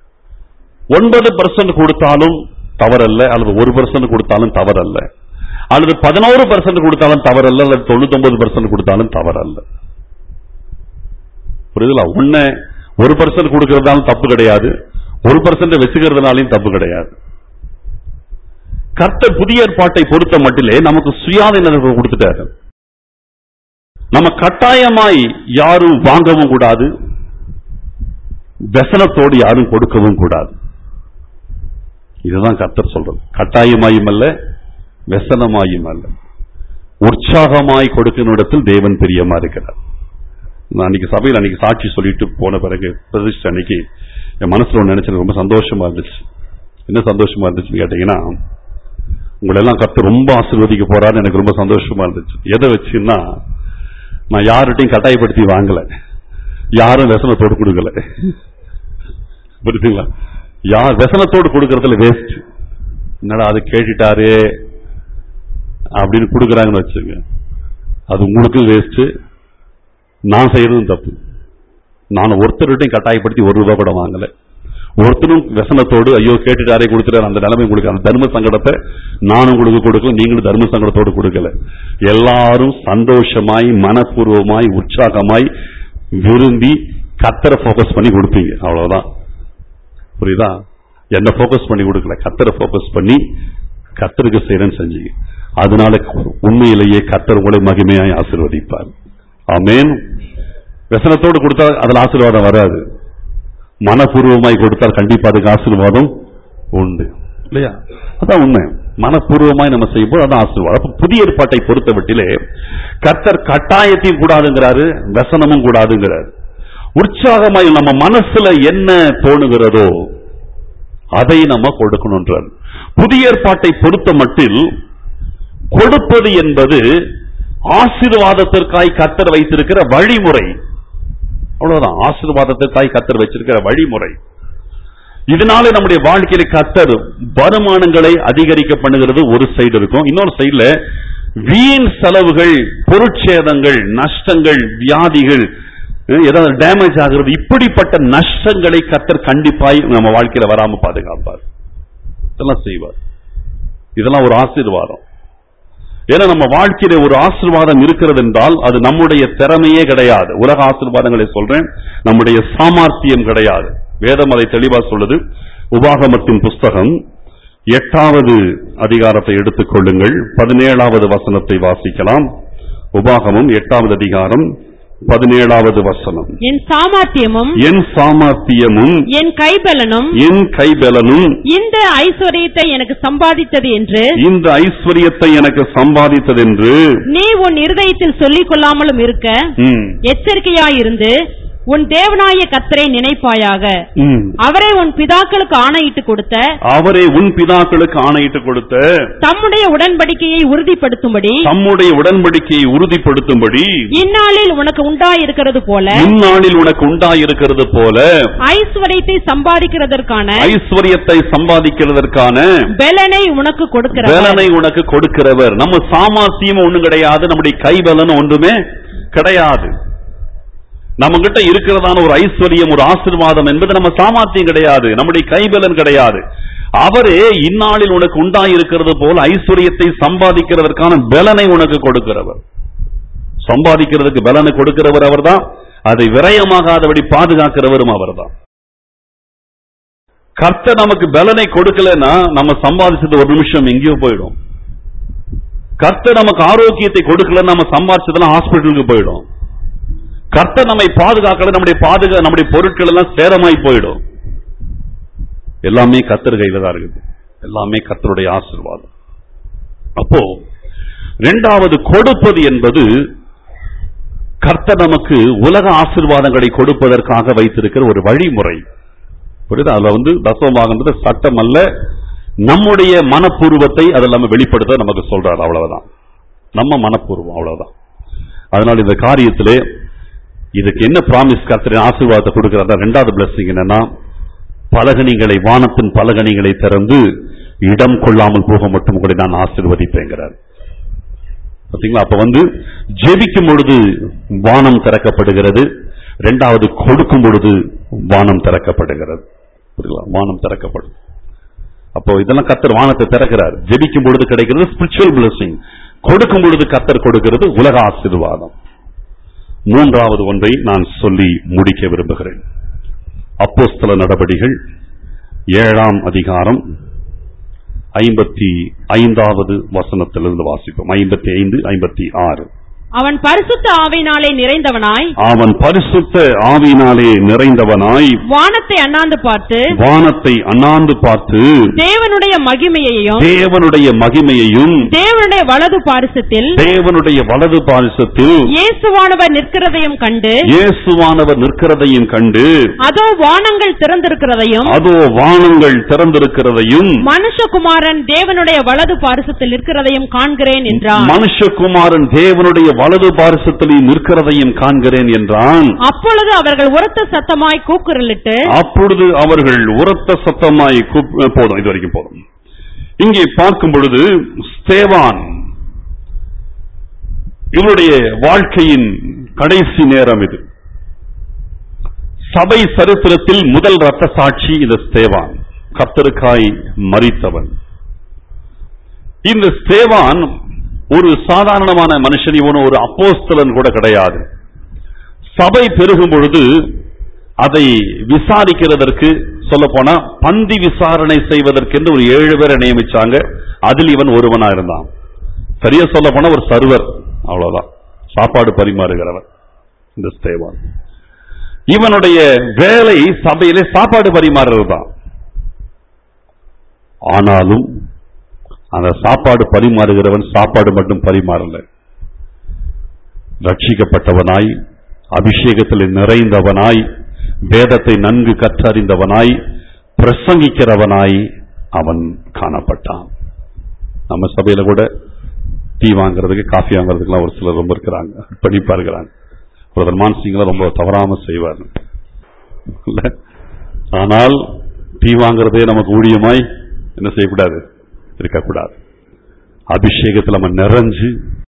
ஒன்பது பர்சன்ட் கொடுத்தாலும் தவறல்ல அல்லது ஒரு பர்சன்ட் கொடுத்தாலும் தவறல்ல அல்லது பதினோரு பர்சன்ட் கொடுத்தாலும் தவறல்ல அல்லது தொண்ணூத்தொன்பது பர்சன்ட் கொடுத்தாலும் தவறல்ல புரியுதுல ஒண்ணு ஒரு பர்சன்ட் கொடுக்கறதாலும் தப்பு கிடையாது ஒரு பர்சன்ட் வச்சுக்கிறதுனாலையும் தப்பு கிடையாது கர்த்தர் புதிய ஏற்பாட்டை பொறுத்த மட்டிலே நமக்கு சுயாதீனத்தை கொடுத்துட்டாரு நம்ம கட்டாயமாய் யாரும் வாங்கவும் கூடாது व्यसனத்தோடு யாரும் கொடுக்கவும் கூடாது இதுதான் கர்த்தர் சொல்றது கட்டாயமாயும் அல்ல व्यसனமாயும் அல்ல உற்சாகமாய் கொடுக்கிற இடத்தில் தேவன் பிரியமா இருக்கிறார் நான் அன்னைக்கு சபையில் அன்னைக்கு சாட்சி சொல்லிட்டு போன பிறகு பிரதிஷ்டை அன்னைக்கு என் மனசுல ஒன்று நினைச்சது ரொம்ப சந்தோஷமா இருந்துச்சு என்ன சந்தோஷமா இருந்துச்சுன்னு கேட்டீங்கன்னா உங்களை எல்லாம் கத்து ரொம்ப ஆசீர்வதிக்க போறான்னு எனக்கு ரொம்ப சந்தோஷமா இருந்துச்சு எதை வச்சுன்னா நான் யார்கிட்டையும் கட்டாயப்படுத்தி வாங்கல யாரும் व्यसனத்தோடு கொடுக்கல புரியுதுங்களா யார் व्यसனத்தோடு கொடுக்கறதுல வேஸ்ட் என்னடா அது கேட்டுட்டாரு அப்படின்னு கொடுக்குறாங்கன்னு வச்சுங்க அது உங்களுக்கும் வேஸ்ட் நான் செய்யறதும் தப்பு நான் ஒருத்தர்கிட்டையும் கட்டாயப்படுத்தி ஒரு ரூபாய் கூட வாங்கல ஒருத்தரும் व्यसனத்தோடு ஐயோ கேட்டுட்டாரே கொடுத்துட்டாரு அந்த நிலைமை உங்களுக்கு அந்த தர்ம சங்கடத்தை நானும் உங்களுக்கு கொடுக்கல நீங்களும் தர்ம சங்கடத்தோடு கொடுக்கல எல்லாரும் சந்தோஷமாய் மனப்பூர்வமாய் உற்சாகமாய் விரும்பி கத்தரை ஃபோக்கஸ் பண்ணி கொடுப்பீங்க அவ்வளவுதான் புரியுதா என்ன ஃபோக்கஸ் பண்ணி கொடுக்கல கத்தரை ஃபோக்கஸ் பண்ணி கத்தருக்கு செய்யறேன்னு செஞ்சீங்க அதனால உண்மையிலேயே கத்தர் உங்களை மகிமையாய் ஆசீர்வதிப்பார் ஆமென் व्यसனத்தோடு கொடுத்தா அதுல ஆசீர்வாதம் வராது மனப்பூர்வமாய் கொடுத்தால் கண்டிப்பா அதுக்கு ஆசீர்வாதம் உண்டு இல்லையா அதான் உண்மை மனப்பூர்வமாய் நம்ம செய்யும்போது அதான் ஆசீர்வாதம் அப்ப புதிய ஏற்பாட்டை பொறுத்த மட்டிலே கர்த்தர் கட்டாயத்தையும் கூடாதுங்கிறாரு व्यसனமும் கூடாதுங்கிறாரு உற்சாகமாய் நம்ம மனசுல என்ன தோணுகிறதோ அதை நம்ம கொடுக்கணுன்றார் புதிய ஏற்பாட்டை பொறுத்த மட்டில் கொடுப்பது என்பது ஆசீர்வாதத்திற்காய் கத்தர் வைத்திருக்கிற வழிமுறை அவ்வளவுதான் ஆசீர்வாதத்திற்காய் கத்தர் வச்சிருக்கிற வழிமுறை இதனால நம்முடைய வாழ்க்கையில கத்தர் வருமானங்களை அதிகரிக்க பண்ணுகிறது ஒரு சைடு இருக்கும் இன்னொரு சைடுல வீண் செலவுகள் பொருட்சேதங்கள் நஷ்டங்கள் வியாதிகள் அஹ், ஏதாவது டேமேஜ் ஆகிறது இப்படிப்பட்ட நஷ்டங்களை கத்தர் கண்டிப்பாய் நம்ம வாழ்க்கையில வராம பாதுகாப்பார் இதெல்லாம் செய்வார் இதெல்லாம் ஒரு ஆசீர்வாதம் ஏன்னா நம்ம வாழ்க்கையில ஒரு ஆசீர்வாதம் இருக்கிறது என்றால் அது நம்முடைய திறமையே கிடையாது உலக ஆசீர்வாதங்களை சொல்றேன் நம்முடைய சாமர்த்தியம் கிடையாது வேதம் அதை தெளிவா சொல்லுது உபாகமத்தின் புஸ்தகம் எட்டாவது அதிகாரத்தை எடுத்துக் கொள்ளுங்கள் பதினேழாவது வசனத்தை வாசிக்கலாம் உபாகமம் எட்டாவது அதிகாரம் பதினேழாவது வசனம் என் சாமர்த்தியமும் என் சாமர்த்தியமும் என் கைபலனும் என் கைபலனும் இந்த ஐஸ்வர்யத்தை எனக்கு சம்பாதித்தது என்று இந்த ஐஸ்வர்யத்தை எனக்கு சம்பாதித்ததென்று நீ உன் இருதயத்தில் சொல்லிக் கொள்ளாமலும் இருக்க ம், எச்சரிக்கையாயிருந்து உன் தேவனாய கத்தரை நினைப்பாயாக ம். அவரை உன் பிதாக்களுக்கு ஆணையிட்டு கொடுத்த அவரே உன் பிதாக்களுக்கு ஆணையிட்டு கொடுத்த தம்முடைய உடன்படிக்கையை உறுதிப்படுத்தும்படி தம்முடைய உடன்படிக்கையை உறுதிப்படுத்தும்படி இந்நாளில் உனக்கு உண்டாயிருக்கிறது போல இந்நாளில் உனக்கு உண்டாயிருக்கிறது போல ஐஸ்வர்யத்தை சம்பாதிக்கிறதற்கான ஐஸ்வர்யத்தை சம்பாதிக்கிறதற்கான பெலனை உனக்கு கொடுக்கிறார் பலனை உனக்கு கொடுக்கிறவர் நம்ம சாமர்த்தியம் ஒண்ணும் கிடையாது நம்முடைய கைபலன் ஒன்றுமே கிடையாது நம்ம கிட்ட இருக்கிறதான ஒரு ஐஸ்வர்யம் ஒரு ஆசீர்வாதம் என்பது நம்ம சாமர்த்தியம் கிடையாது நம்முடைய கைபலன் கிடையாது அவரே இந்நாளில் உனக்கு உண்டாயிருக்கிறது போல ஐஸ்வர்யத்தை சம்பாதிக்கிறதற்கான பலனை உனக்கு கொடுக்கிறவர் சம்பாதிக்கிறதுக்கு பலனை கொடுக்கிறவர் அவர்தான் அதை விரயமாகாதபடி பாதுகாக்கிறவரும் அவர்தான் கர்த்தர் நமக்கு பலனை கொடுக்கலன்னா நம்ம சம்பாதிச்சது ஒரு நிமிஷம் எங்கேயோ போயிடும் கர்த்தர் நமக்கு ஆரோக்கியத்தை கொடுக்கலன்னா நம்ம சம்பாதிச்சதெல்லாம் ஹாஸ்பிட்டலுக்கு போயிடும் கர்த்தர் நம்மை பாதுகாக்கல நம்முடைய பாதுகா நம்முடைய பொருட்கள் எல்லாம் சேதமாய் போயிடும் எல்லாமே கர்த்தர் கையில தான் இருக்குது எல்லாமே கர்த்தருடைய ஆசீர்வாதம் அப்போ இரண்டாவது கொடுப்பது என்பது கர்த்தர் நமக்கு உலக ஆசீர்வாதங்களை கொடுப்பதற்காக வைத்திருக்கிற ஒரு வழிமுறை புரியுதா அதுல வந்து தசமமாகன்றது சட்டம் அல்ல நம்முடைய மனப்பூர்வத்தை அதில் நம்ம வெளிப்படுத்த நமக்கு சொல்றாரு அவ்வளவுதான் நம்ம மனப்பூர்வம் அவ்வளவுதான் அதனால இந்த காரியத்திலே இதுக்கு என்ன ப்ராமிஸ் கர்த்தரின் ஆசீர்வாதத்தை கொடுக்கிறார் ரெண்டாவது பிளஸிங் என்னன்னா பலகணிகளை வானத்தின் பலகணிகளை திறந்து இடம் கொள்ளாமல் போக மட்டும் கூட நான் ஆசீர்வதிப்பேங்கிறார் பாத்தீங்களா அப்ப வந்து ஜெபிக்கும் பொழுது வானம் திறக்கப்படுகிறது இரண்டாவது கொடுக்கும் பொழுது வானம் திறக்கப்படுகிறது புரியுங்களா? வானம் திறக்கப்படும் அப்போ இதெல்லாம் கத்தர் வானத்தை திறக்கிறார் ஜெபிக்கும் பொழுது கிடைக்கிறது ஸ்பிரிச்சுவல் blessing கொடுக்கும் பொழுது கத்தர் கொடுக்கிறது உலக ஆசீர்வாதம் மூன்றாவது ஒன்றை நான் சொல்லி முடிக்க விரும்புகிறேன் அப்போஸ்தல நடபடிகள் ஏழாம் அதிகாரம் ஐம்பத்தி ஐந்தாவது வசனத்திலிருந்து வாசிப்போம் ஐம்பத்தி ஐந்து ஐம்பத்தி ஆறு அவன் பரிசுத்த ஆவினாலே நிறைந்தவனாய் அவன் பரிசுத்த ஆவியினாலே நிறைந்தவனாய் வானத்தை அண்ணாந்து பார்த்து வானத்தை அண்ணாந்து பார்த்து தேவனுடைய மகிமையையும் தேவனுடைய மகிமையையும் தேவனுடைய வலது பாரிசத்தில் தேவனுடைய வலது பாரிசத்தில் இயேசுவானவர் நிற்கிறதையும் கண்டு இயேசுவானவர் நிற்கிறதையும் கண்டு அதோ வானங்கள் திறந்திருக்கிறதையும் அதோ வானங்கள் திறந்திருக்கிறதையும் மனுஷகுமாரன் தேவனுடைய வலது பாரிசத்தில் நிற்கிறதையும் காண்கிறேன் என்றான் மனுஷகுமாரன் தேவனுடைய வலது பாரிசத்தில் நிற்கிறதையும் காண்கிறேன் என்றான் அப்பொழுது அவர்கள் உரத்த சத்தமாய் கூக்குரலிட்டு அப்பொழுது அவர்கள் உரத்த சத்தமாய் கூப்- போதும் இது வரைக்கும் போதும் இங்கே பார்க்கும் பொழுது ஸ்தேவான் இவருடைய வாழ்க்கையின் கடைசி நேரம் இது சபை சரித்திரத்தில் முதல் ரத்த சாட்சி இந்த ஸ்தேவான் கர்த்தருக்காய் மரித்தவன் இந்த ஸ்தேவான் ஒரு சாதாரணமான மனுஷன் இவன் ஒரு அப்போஸ்தலன் கூட கிடையாது சபை பெருகும் பொழுது அதை விசாரிக்கிறதற்கு சொல்ல போனா பந்தி விசாரணை செய்வதற்கென்று ஒரு ஏழு பேரை நியமிச்சாங்க அதில் இவன் ஒருவனா இருந்தான் சரியா சொல்ல போனா ஒரு சர்வர் அவ்வளவுதான் சாப்பாடு பரிமாறுகிறவன் இந்த ஸ்தேவான் இவனுடைய வேலை சபையிலே சாப்பாடு பரிமாறுறது தான் ஆனாலும் அந்த சாப்பாடு பரிமாறுகிறவன் சாப்பாடு மட்டும் பரிமாறல ரட்சிக்கப்பட்டவனாய் அபிஷேகத்தில் நிறைந்தவனாய் வேதத்தை நன்கு கற்றறிந்தவனாய் பிரசங்கிக்கிறவனாய் அவன் காணப்பட்டான் நம்ம சபையில கூட டீ வாங்குறதுக்கு காஃபி வாங்குறதுக்குலாம் ஒரு சிலர் ரொம்ப இருக்கிறாங்க படிப்பா இருக்கிறாங்க பிரதர் மான்சிங்லாம் ரொம்ப தவறாம செய்வார் இல்ல? ஆனால் டீ வாங்குறதே நமக்கு ஊழியமாய் என்ன செய்யக்கூடாது இருக்கக்கூடாது அபிஷேகத்தில் நம்ம நிறைஞ்சு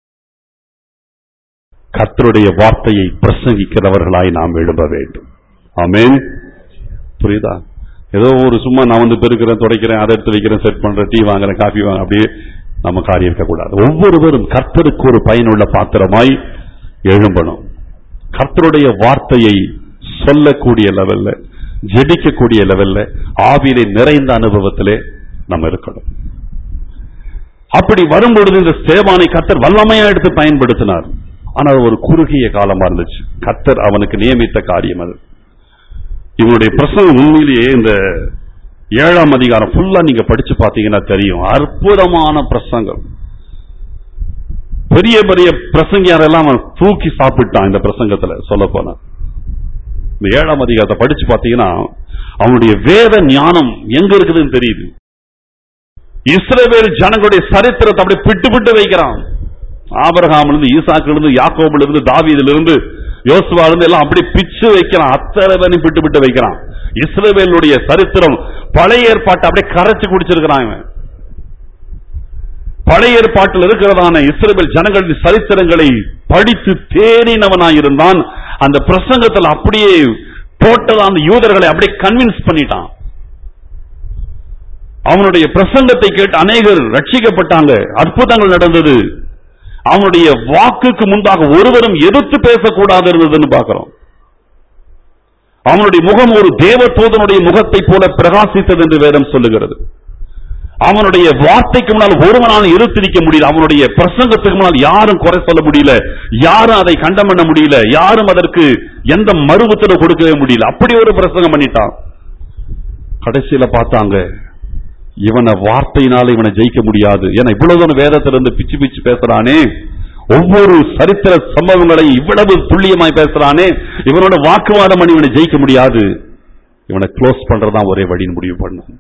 கர்த்தருடைய வார்த்தையை பிரசங்கிக்கிறவர்களாய் நாம் எழும்ப வேண்டும் ஆமென் புரியுதா ஏதோ ஒரு சும்மா நான் வந்து பெருக்கிறேன் துடைக்கிறேன் அதை எடுத்து வைக்கிறேன் செட் பண்றேன் டீ வாங்குறேன் காஃபி வாங்க அப்படியே நம்ம காரியம் இருக்கக்கூடாது ஒவ்வொருவரும் கர்த்தருக்கு ஒரு பயனுள்ள பாத்திரமாய் எழும்பணும் கர்த்தருடைய வார்த்தையை சொல்லக்கூடிய லெவல்ல ஜெபிக்கக்கூடிய லெவல்ல ஆவியிலே நிறைந்த அனுபவத்திலே நம்ம இருக்கணும் அப்படி வரும்பொழுது இந்த சேவானை கர்த்தர் வல்லமையா எடுத்து பயன்படுத்தினார் ஆனால் அது ஒரு குறுகிய காலமா இருந்துச்சு கர்த்தர் அவனுக்கு நியமித்த காரியம் அது இவனுடைய பிரசங்கம் உண்மையிலேயே இந்த ஏழாம் அதிகாரம் ஃபுல்லா நீங்க படிச்சு பார்த்தீங்கன்னா தெரியும் அற்புதமான பிரசங்கம் பெரிய பெரிய பிரசங்கியாரெல்லாம் அவன் தூக்கி சாப்பிட்டான் இந்த பிரசங்கத்துல சொல்ல போனா இந்த ஏழாம் அதிகாரத்தை படிச்சு பார்த்தீங்கன்னா அவனுடைய வேத ஞானம் எங்க இருக்குதுன்னு தெரியுது இஸ்ரவேல் ஜனங்களுடைய சரித்திரத்தை அப்படியே பிட்டு பிட்டு வைக்கிறான் ஆபரகாம்ல இருந்து ஈசாக்குல இருந்து யாக்கோபுல இருந்து தாவீதுல இருந்து யோசுவால இருந்து எல்லாம் அப்படியே பிச்சு வைக்கிறான் அத்தனை பேரையும் பிட்டு பிட்டு வைக்கிறான் இஸ்ரவேலுடைய சரித்திரம் பழைய ஏற்பாட்டை அப்படியே கரைச்சு குடிச்சிருக்கிறான் இவன் பழைய ஏற்பாட்டில் இருக்கிறதான இஸ்ரவேல் ஜனங்களின் சரித்திரங்களை படித்து தேறினவனாயிருந்தான் அந்த பிரசங்கத்தில் அப்படியே டோட்டலா அந்த யூதர்களை அப்படியே கன்வின்ஸ் பண்ணிட்டான் அவனுடைய பிரசங்கத்தை கேட்டு அநேகர் ரட்சிக்கப்பட்டாங்க அற்புதங்கள் நடந்தது அவனுடைய வாக்குக்கு முன்பாக ஒருவரும் எதிர்த்து பேசக்கூடாது இருந்ததுன்னு பார்க்கிறோம் அவனுடைய முகம் ஒரு தேவதூதனுடைய முகத்தை போல பிரகாசித்தது என்று வேதம் சொல்லுகிறது அவனுடைய வார்த்தைக்கு முன்னால் ஒருவனால எதிர்த்து நிற்க முடியல அவனுடைய பிரசங்கத்துக்கு முன்னால் யாரும் குறை சொல்ல முடியல யாரும் அதை கண்டம் பண்ண முடியல யாரும் அதற்கு எந்த மறுபுத்தரவு கொடுக்கவே முடியல அப்படி ஒரு பிரசங்கம் பண்ணிட்டான் கடைசியில பார்த்தாங்க இவனை வார்த்தையினால இவனை ஜெயிக்க முடியாது ஏன்னா இவ்வளவு தூரம் வேதத்திலிருந்து பிச்சு பிச்சு பேசுறானே ஒவ்வொரு சரித்திர சம்பவங்களையும் இவ்வளவு துல்லியமாய் பேசுறானே இவனோட வாக்குவாதம் பண்ணி இவனை ஜெயிக்க முடியாது இவனை க்ளோஸ் பண்றதுதான் ஒரே வழின்னு முடிவு பண்ணும்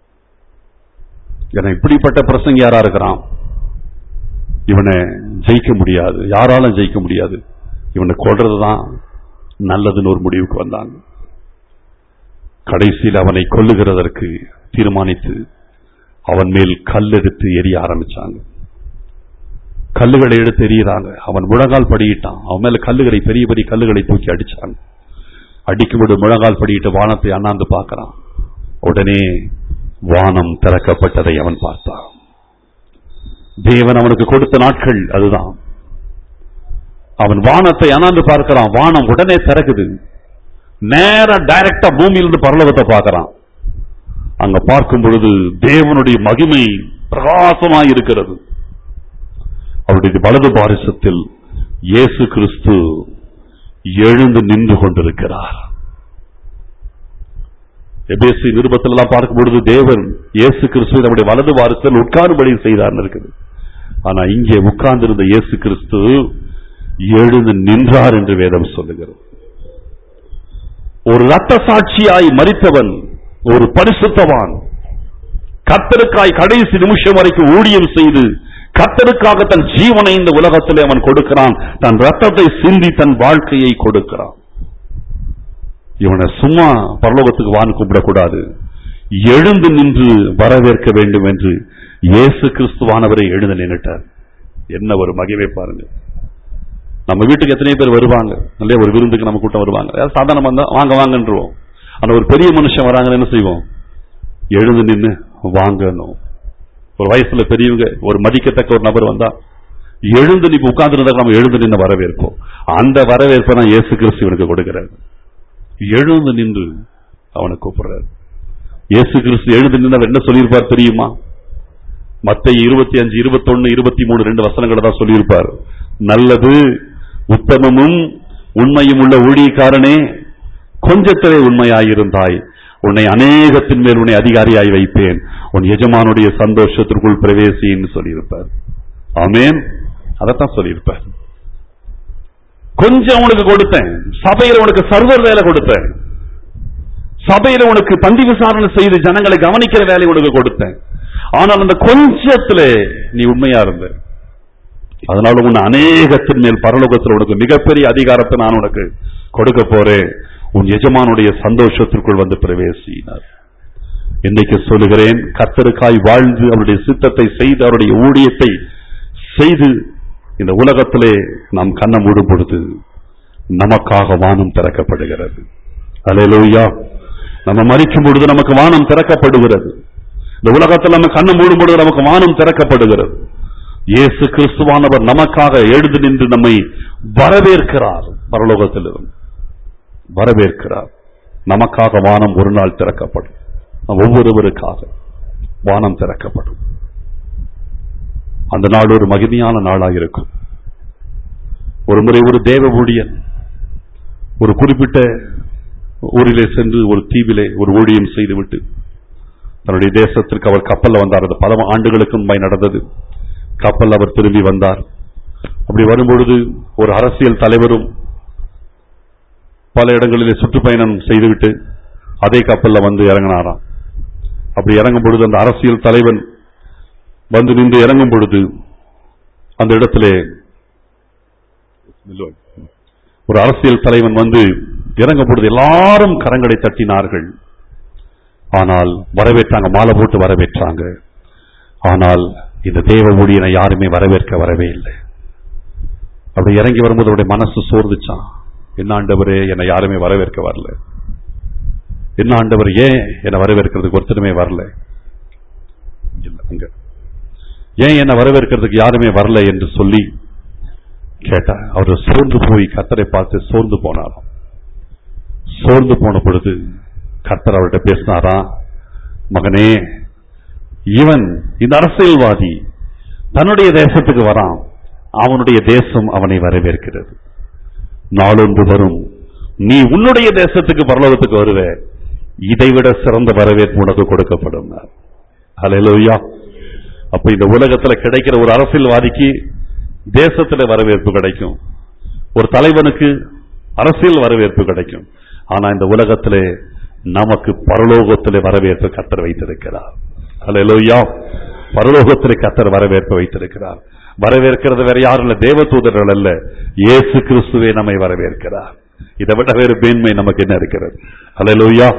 ஏன்னா இப்படிப்பட்ட பிரசங்க யாரா இருக்கிறான் இவனை ஜெயிக்க முடியாது யாராலும் ஜெயிக்க முடியாது இவனை கொள்றதுதான் நல்லதுன்னு ஒரு முடிவுக்கு வந்தாங்க கடைசியில் அவனை கொல்லுகிறதற்கு தீர்மானித்து அவன் மேல் கல்லெடுத்து எரிய ஆரம்பிச்சாங்க கல்லுகளை எடுத்து எறியறாங்க அவன் முழங்கால் படியிட்டான் அவன் மேல கல்லுகளை பெரிய பெரிய கல்லுகளை தூக்கி அடிச்சாங்க அடிக்கும்போது முழங்கால் படியிட்டு வானத்தை அண்ணாந்து பார்க்கறான் உடனே வானம் திறக்கப்பட்டதை அவன் பார்த்தான் தேவன் அவனுக்கு கொடுத்த நாட்கள் அதுதான் அவன் வானத்தை அண்ணாந்து பார்க்கிறான் வானம் உடனே திறக்குது நேரா டைரக்டா பூமியிலிருந்து பரலோகத்தை பார்க்கறான் அங்க பார்க்கும் பொழுது தேவனுடைய மகிமை பிரகாசமாய் இருக்கிறது அவருடைய வலது பாரிசத்தில் இயேசு கிறிஸ்து எழுந்து நின்று கொண்டிருக்கிறார் எபேசி நிருபத்தில் எல்லாம் பார்க்கும் பொழுது தேவன் இயேசு கிறிஸ்து நம்முடைய வலது வாரிசத்தில் உட்காரும்படி செய்தார்னு இருக்குது ஆனா இங்கே உட்கார்ந்திருந்த இயேசு கிறிஸ்து எழுந்து நின்றார் என்று வேதம் சொல்லுகிறது ஒரு ரத்த சாட்சியாய் மறித்தவன் ஒரு பரிசுத்தவான் கத்தருக்காய் கடைசி நிமிஷம் வரைக்கும் ஊழியம் செய்து கத்தருக்காக தன் ஜீவனை இந்த உலகத்திலே அவன் கொடுக்கிறான் தன் ரத்தத்தை சிந்தி தன் வாழ்க்கையை கொடுக்கிறான் இவனை சும்மா பரலோகத்துக்கு வான் கூப்பிடக்கூடாது எழுந்து நின்று வரவேற்க வேண்டும் என்று இயேசு கிறிஸ்துவானவரை எழுந்து நின்னுட்டார் என்ன ஒரு மகிமை பாருங்க நம்ம வீட்டுக்கு எத்தனை பேர் வருவாங்க இல்லையா ஒரு விருந்துக்கு நம்ம கூட்டம் வருவாங்க ஏதாவது சாதாரணமா இருந்தா வாங்க வாங்கன்றோம் ஆனா ஒரு பெரிய மனுஷன் வராங்கன்னு என்ன செய்வோம் எழுந்து நின்னு வாங்கணும் ஒரு வயசுல பெரியவங்க ஒரு மதிக்கத்தக்க ஒரு நபர் வந்தா எழுந்து நீ உட்கார்ந்து நம்ம எழுந்து நின்று வரவேற்போம் அந்த வரவேற்பை தான் இயேசு கிறிஸ்து இவனுக்கு கொடுக்கிறார் எழுந்து நின்று அவனை கூப்பிடுறாரு இயேசு கிறிஸ்து எழுந்து நின்று அவர் என்ன சொல்லியிருப்பார் தெரியுமா மத்திய இருபத்தி அஞ்சு இருபத்தொன்னு இருபத்தி மூணு ரெண்டு வசனங்களை தான் சொல்லியிருப்பார் நல்லது உத்தமமும் உண்மையும் உள்ள ஊழியக்காரனே கொஞ்சத்திலே உண்மையாயிருந்தாய் உன்னை அநேகத்தின் மேல் உன்னை அதிகாரியாய் வைப்பேன் உன் எஜமானுடைய சந்தோஷத்திற்குள் பிரவேசின்னு சொல்லியிருப்பார் ஆமேன் அதைத்தான் சொல்லியிருப்பார் கொஞ்சம் உனக்கு கொடுத்தேன் சபையில உனக்கு சர்வர் வேலை கொடுத்தேன் சபையில உனக்கு பந்தி விசாரணை செய்து ஜனங்களை கவனிக்கிற வேலை உனக்கு கொடுத்தேன் ஆனால் அந்த கொஞ்சத்துல நீ உண்மையா இருந்த அதனால உன்னை அநேகத்தின் மேல் பரலோகத்தில் உனக்கு மிகப்பெரிய அதிகாரத்தை நான் உனக்கு கொடுக்க போறேன் உன் எஜமானுடைய சந்தோஷத்திற்குள் வந்து பிரவேசினார் இன்னைக்கு சொல்லுகிறேன் கத்தருக்காய் வாழ்ந்து அவருடைய சித்தத்தை செய்து அவருடைய ஊழியத்தை செய்து இந்த உலகத்திலே நாம் கண்ணை மூடும் பொழுது நமக்காக வானம் திறக்கப்படுகிறது அலையலூயா நம்ம மறிக்கும் பொழுது நமக்கு வானம் திறக்கப்படுகிறது இந்த உலகத்தில் நம்ம கண்ணை மூடும் பொழுது நமக்கு வானம் திறக்கப்படுகிறது இயேசு கிறிஸ்துவானவர் நமக்காக எழுந்து நின்று நம்மை வரவேற்கிறார் பரலோகத்திலிருந்து வரவேற்கிறார் நமக்காக வானம் ஒரு நாள் திறக்கப்படும் நம் ஒவ்வொருவருக்காக வானம் திறக்கப்படும் அந்த நாள் ஒரு மகிமையான நாளாக இருக்கும் ஒரு முறை ஒரு தேவ ஊழியன் ஒரு குறிப்பிட்ட ஊரிலே சென்று ஒரு தீவிலே ஒரு ஊழியம் செய்துவிட்டு தன்னுடைய தேசத்திற்கு அவர் கப்பல்ல வந்தார் அது பல ஆண்டுகளுக்கு முன்பாய் நடந்தது கப்பல் அவர் திரும்பி வந்தார் அப்படி வரும்பொழுது ஒரு அரசியல் தலைவரும் பல இடங்களிலே சுற்றுப்பயணம் செய்துவிட்டு அதே கப்பல்ல வந்து இறங்கினாராம் அப்படி இறங்கும் பொழுது அந்த அரசியல் தலைவன் வந்து நின்று இறங்கும் பொழுது அந்த இடத்திலே ஒரு அரசியல் தலைவன் வந்து இறங்கும் பொழுது எல்லாரும் கரங்களை தட்டினார்கள் ஆனால் வரவேற்றாங்க மாலை போட்டு வரவேற்றாங்க ஆனால் இந்த தேவ ஊழியனை யாருமே வரவேற்க வரவே இல்லை அப்படி இறங்கி வரும்போது அவருடைய மனசு சோர்ந்துச்சான் என்ன ஆண்டவரே என்னை யாருமே வரவேற்க வரல என்ன ஆண்டவர் ஏன் என்னை வரவேற்கிறதுக்கு ஒருத்தருமே வரல இல்ல, அங்க ஏன் என்னை வரவேற்கிறதுக்கு யாருமே வரல என்று சொல்லி கேட்டா அவர் சோர்ந்து போய் கத்தரை பார்த்து சோர்ந்து போனாராம் சோர்ந்து போன பொழுது கர்த்தர் அவர்கிட்ட பேசினாராம் மகனே இவன் இந்த அரசியல்வாதி தன்னுடைய தேசத்துக்கு வரான் அவனுடைய தேசம் அவனை வரவேற்கிறது நாளொன்று வரும் நீ உன்னுடைய தேசத்துக்கு பரலோகத்துக்கு வருவ இதைவிட சிறந்த வரவேற்பு உனக்கு கொடுக்கப்படும் ஹalleluya அப்ப இந்த உலகத்துல கிடைக்கிற ஒரு அரசியல்வாதிக்கு தேசத்துல வரவேற்பு கிடைக்கும் ஒரு தலைவனுக்கு அரசியல் வரவேற்பு கிடைக்கும் ஆனா இந்த உலகத்திலே நமக்கு பரலோகத்திலே வரவேற்பு கத்தர் வைத்திருக்கிறார் ஹalleluya பரலோகத்திலே கத்தர் வரவேற்பு வைத்திருக்கிறார் வரவேற்கிறது வேற யாரும் இல்ல தேவதூதர்கள் அல்ல இயேசு கிறிஸ்துவே நம்மை வரவேற்கிறார் இதை விட வேறு மேன்மை நமக்கு என்ன இருக்கிறது ஹalleluya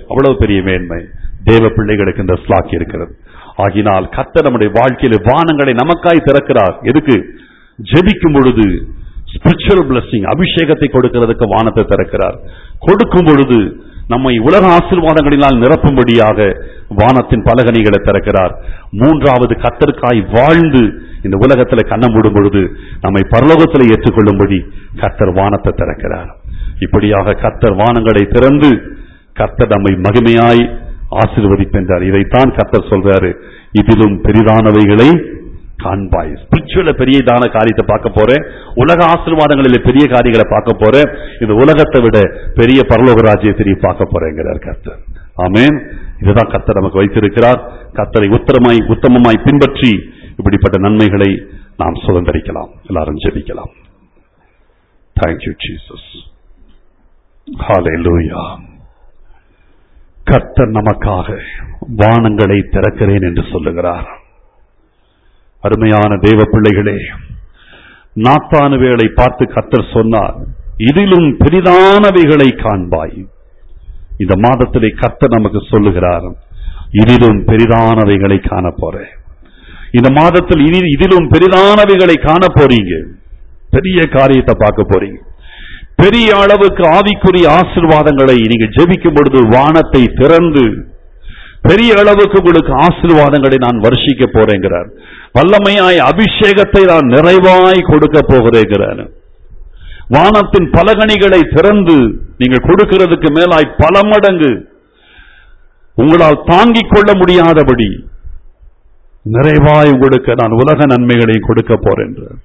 அவ்வளவு பெரிய மேன்மை தேவ பிள்ளைகளுக்கு இந்த ஸ்லாக்கி இருக்கிறது ஆகினால் கர்த்தர் நம்முடைய வாழ்க்கையில வானங்களை நமக்காய் திறக்கிறார் எதுக்கு ஜெபிக்கும் பொழுது ஸ்பிரிச்சுவல் பிளஸிங் அபிஷேகத்தை கொடுக்கிறதுக்கு வானத்தை திறக்கிறார் கொடுக்கும் பொழுது நம்மை உலக ஆசீர்வாதங்களினால் நிரப்பும்படியாக வானத்தின் பலகணிகளை திறக்கிறார் மூன்றாவது கத்தருக்காய் வாழ்ந்து இந்த உலகத்துல கண்ணம் மூடும் பொழுது நம்மை பரலோகத்தில் ஏற்றுக்கொள்ளும்படி கர்த்தர் வானத்தை திறக்கிறார் இப்படியாக கர்த்தர் வானங்களை திறந்து கர்த்தர் நம்மை மகிமையாய் ஆசீர்வதிப்பென்றார் இதைத்தான் கர்த்தர் சொல்றாரு இதிலும் பெரிதானவைகளை காண்பாய் ஸ்பிரிச்சுவல பெரியதான காரியத்தை பார்க்க போறேன் உலக ஆசீர்வாதங்களில பெரிய காரியங்களை பார்க்க போறேன் இந்த உலகத்தை விட பெரிய பரலோக ராஜ்யத்தை நீ பார்க்க போறேங்கிறார் கர்த்தர் ஆமென் இதுதான் கர்த்தர் நமக்கு வைத்திருக்கிறார் கர்த்தரை உத்தரமாய் உத்தமமாய் பின்பற்றி இப்படிப்பட்ட நன்மைகளை நாம் சுதந்திரிக்கலாம் எல்லாரும் ஜெபிக்கலாம் தேங்க்யூ ஜீசஸ் ஹalleluya கர்த்தர் நமக்காக வானங்களை திறக்கிறேன் என்று சொல்லுகிறார் அருமையான தேவ பிள்ளைகளே நாத்தானுவேளை பார்த்து கர்த்தர் சொன்னார் இதிலும் பெரிதானவைகளை காண்பாய் இந்த மாதத்திலே கர்த்தர் நமக்கு சொல்லுகிறார் இதிலும் பெரிதானவைகளை காண போறேன் இந்த மாதத்தில் இனி இதிலும் பெரிதானவைகளை காண போறீங்க பெரிய காரியத்தை பார்க்க போறீங்க பெரிய அளவுக்கு ஆவிக்குரிய ஆசீர்வாதங்களை நீங்க ஜெபிக்கும் பொழுது வானத்தை திறந்து பெரிய அளவுக்கு உங்களுக்கு ஆசீர்வாதங்களை நான் வருஷிக்க போறேங்கிறார் வல்லமையாய் அபிஷேகத்தை நான் நிறைவாய் கொடுக்க போகிறேங்கிறார் வானத்தின் பலகணிகளை திறந்து நீங்கள் கொடுக்கிறதுக்கு மேலாய் பல மடங்கு உங்களால் தாங்கிக் கொள்ள முடியாதபடி நிறைவாய் உங்களுக்கு நான் உலக நன்மைகளை கொடுக்க போறேன் என்றார்.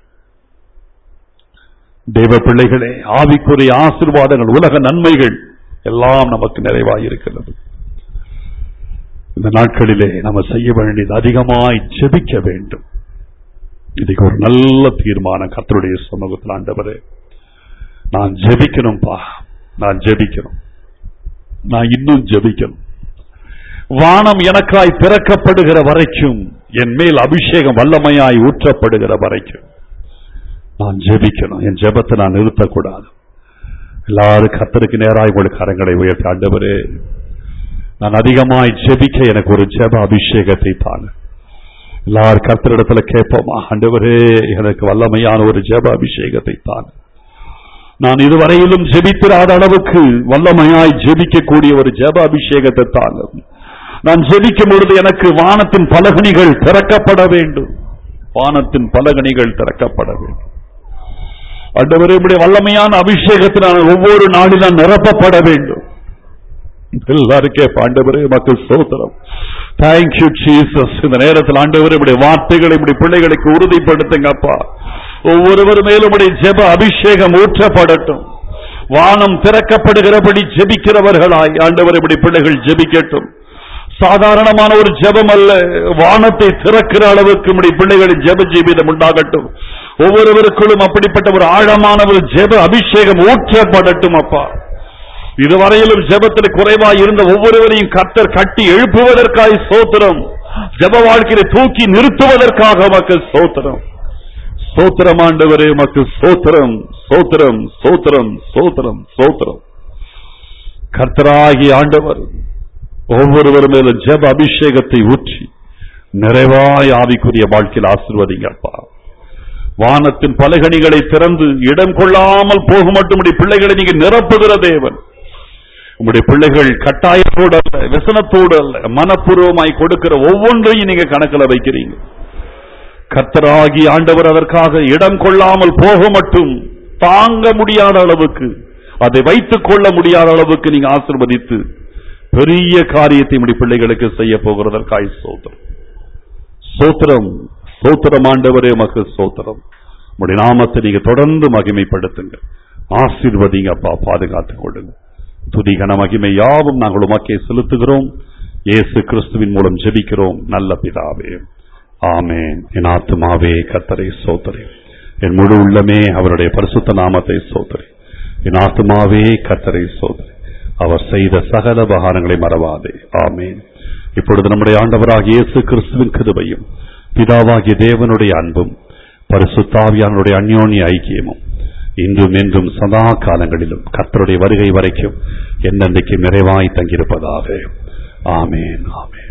தேவ பிள்ளைகளே ஆவிக்குரிய ஆசீர்வாதங்கள் உலக நன்மைகள் எல்லாம் நமக்கு நிறைவாய் இருக்கிறது இந்த நாட்களிலே நம்ம செய்ய வேண்டியது அதிகமாய் ஜெபிக்க வேண்டும் இதுக்கு ஒரு நல்ல தீர்மானம் கர்த்தருடைய சமூகத்தில் ஆண்டவரே நான் ஜெபிக்கணும்பா நான் ஜெபிக்கணும் நான் இன்னும் ஜெபிக்கணும் வானம் எனக்காய் திறக்கப்படுகிற வரைக்கும் என் மேல் அபிஷேகம் வல்லமையாய் ஊற்றப்படுகிற வரைக்கும் நான் ஜெபிக்கணும் என் ஜெபத்தை நான் நிறுத்தக்கூடாது எல்லாரும் கர்த்தருக்கு நேராய் உங்களுக்கு கரங்களை உயர்த்தி ஆண்டவரே நான் அதிகமாய் ஜெபிக்க எனக்கு ஒரு ஜெப அபிஷேகத்தை தாங்க எல்லாரும் கர்த்தரிடத்துல கேட்போமா ஆண்டவரே எனக்கு வல்லமையான ஒரு ஜெப அபிஷேகத்தை தாங்க நான் இதுவரையிலும் ஜெபித்திராத அளவுக்கு வல்லமையாய் ஜெபிக்கக்கூடிய ஒரு ஜெப அபிஷேகத்தை தாங்க நான் ஜெபிக்கும் பொழுது எனக்கு வானத்தின் பலகணிகள் திறக்கப்பட வேண்டும் வானத்தின் பலகணிகள் திறக்கப்பட வேண்டும் ஆண்டவரே இப்படி வல்லமையான அபிஷேகத்தினால் ஒவ்வொரு நாளிலும் நிரப்பப்பட வேண்டும் எல்லாருக்கே ஆண்டவரே மக்கள் சோத்திரம் தேங்க்யூ ஜீசஸ் இந்த நேரத்தில் ஆண்டவர் இப்படி வார்த்தைகளை இப்படி பிள்ளைகளுக்கு உறுதிப்படுத்துங்க அப்பா ஒவ்வொருவர் மேலும் உடைய ஜெப அபிஷேகம் ஊற்றப்படட்டும் வானம் திறக்கப்படுகிறபடி ஜெபிக்கிறவர்களாய் ஆண்டவர் இப்படி பிள்ளைகள் ஜெபிக்கட்டும் சாதாரணமான ஒரு ஜெபம் அல்ல வானத்தை திறக்கிற அளவுக்கு நம்முடைய பிள்ளைகளின் ஜெப ஜீவிதம் உண்டாகட்டும் ஒவ்வொருவருக்குள்ளும் அப்படிப்பட்ட ஒரு ஆழமான ஒரு ஜெப அபிஷேகம் ஊற்றப்படட்டும் அப்பா இதுவரையிலும் ஜெபத்தில் குறைவாய் இருந்த ஒவ்வொருவரையும் கர்த்தர் கட்டி எழுப்புவதற்காய் சோத்திரம் ஜெப வாழ்க்கையை தூக்கி நிறுத்துவதற்காக மக்கள் சோத்திரம் சோத்திரம் ஆண்டவரே மக்கள் சோத்திரம் சோத்திரம் சோத்திரம் சோத்திரம் சோத்திரம் கர்த்தராகி ஆண்டவர் ஒவ்வொருவர் மேலும் ஜெப அபிஷேகத்தை ஊற்றி நிறைவாய் ஆவிக்குரிய வாழ்க்கையில் ஆசிர்வதிங்க அப்பா வானத்தின் பலகணிகளை திறந்து இடம் கொள்ளாமல் போக மட்டும் பிள்ளைகளை நீங்க நிரப்புகிற தேவன் உங்களுடைய பிள்ளைகள் கட்டாயத்தோடு அல்ல விசனத்தோடு அல்ல மனப்பூர்வமாய் கொடுக்கிற ஒவ்வொன்றையும் நீங்க கணக்கில் வைக்கிறீங்க கர்த்தராகி ஆண்டவர் அதற்காக இடம் கொள்ளாமல் போக மட்டும் தாங்க முடியாத அளவுக்கு அதை வைத்துக் கொள்ள முடியாத அளவுக்கு நீங்க ஆசிர்வதித்து பெரிய காரியத்தை நம்முடைய பிள்ளைகளுக்கு செய்ய போகிறதற்காய் சோத்திரம் சோத்திரம் சோத்திரம் ஆண்டவரே மக்கு சோத்திரம் உடைய நாமத்தை நீங்க தொடர்ந்து மகிமைப்படுத்துங்க ஆசீர்வதிங்க அப்பா பாதுகாத்துக் கொள்ளுங்க துதி கன மகிமை யாவும் நாங்கள் உமக்கே செலுத்துகிறோம் இயேசு கிறிஸ்துவின் மூலம் ஜெபிக்கிறோம் நல்ல பிதாவே ஆமேன் என் ஆத்துமாவே கத்தரை சோத்தரே என் முழு உள்ளமே அவருடைய பரிசுத்த நாமத்தை சோதரி என் ஆத்துமாவே கத்தரை சோதரி அவர் செய்த சகல உபகாரங்களை மறவாதே ஆமேன் இப்பொழுது நம்முடைய ஆண்டவராகிய இயேசு கிறிஸ்துவின் கிருபையும் பிதாவாகிய தேவனுடைய அன்பும் பரிசுத்தாவியானுடைய அந்யோன்ய ஐக்கியமும் இன்றும் என்றும் சதா காலங்களிலும் கர்த்தருடைய வருகை வரைக்கும் என்னென்றைக்கு நிறைவாய் தங்கியிருப்பதாக ஆமென் ஆமென்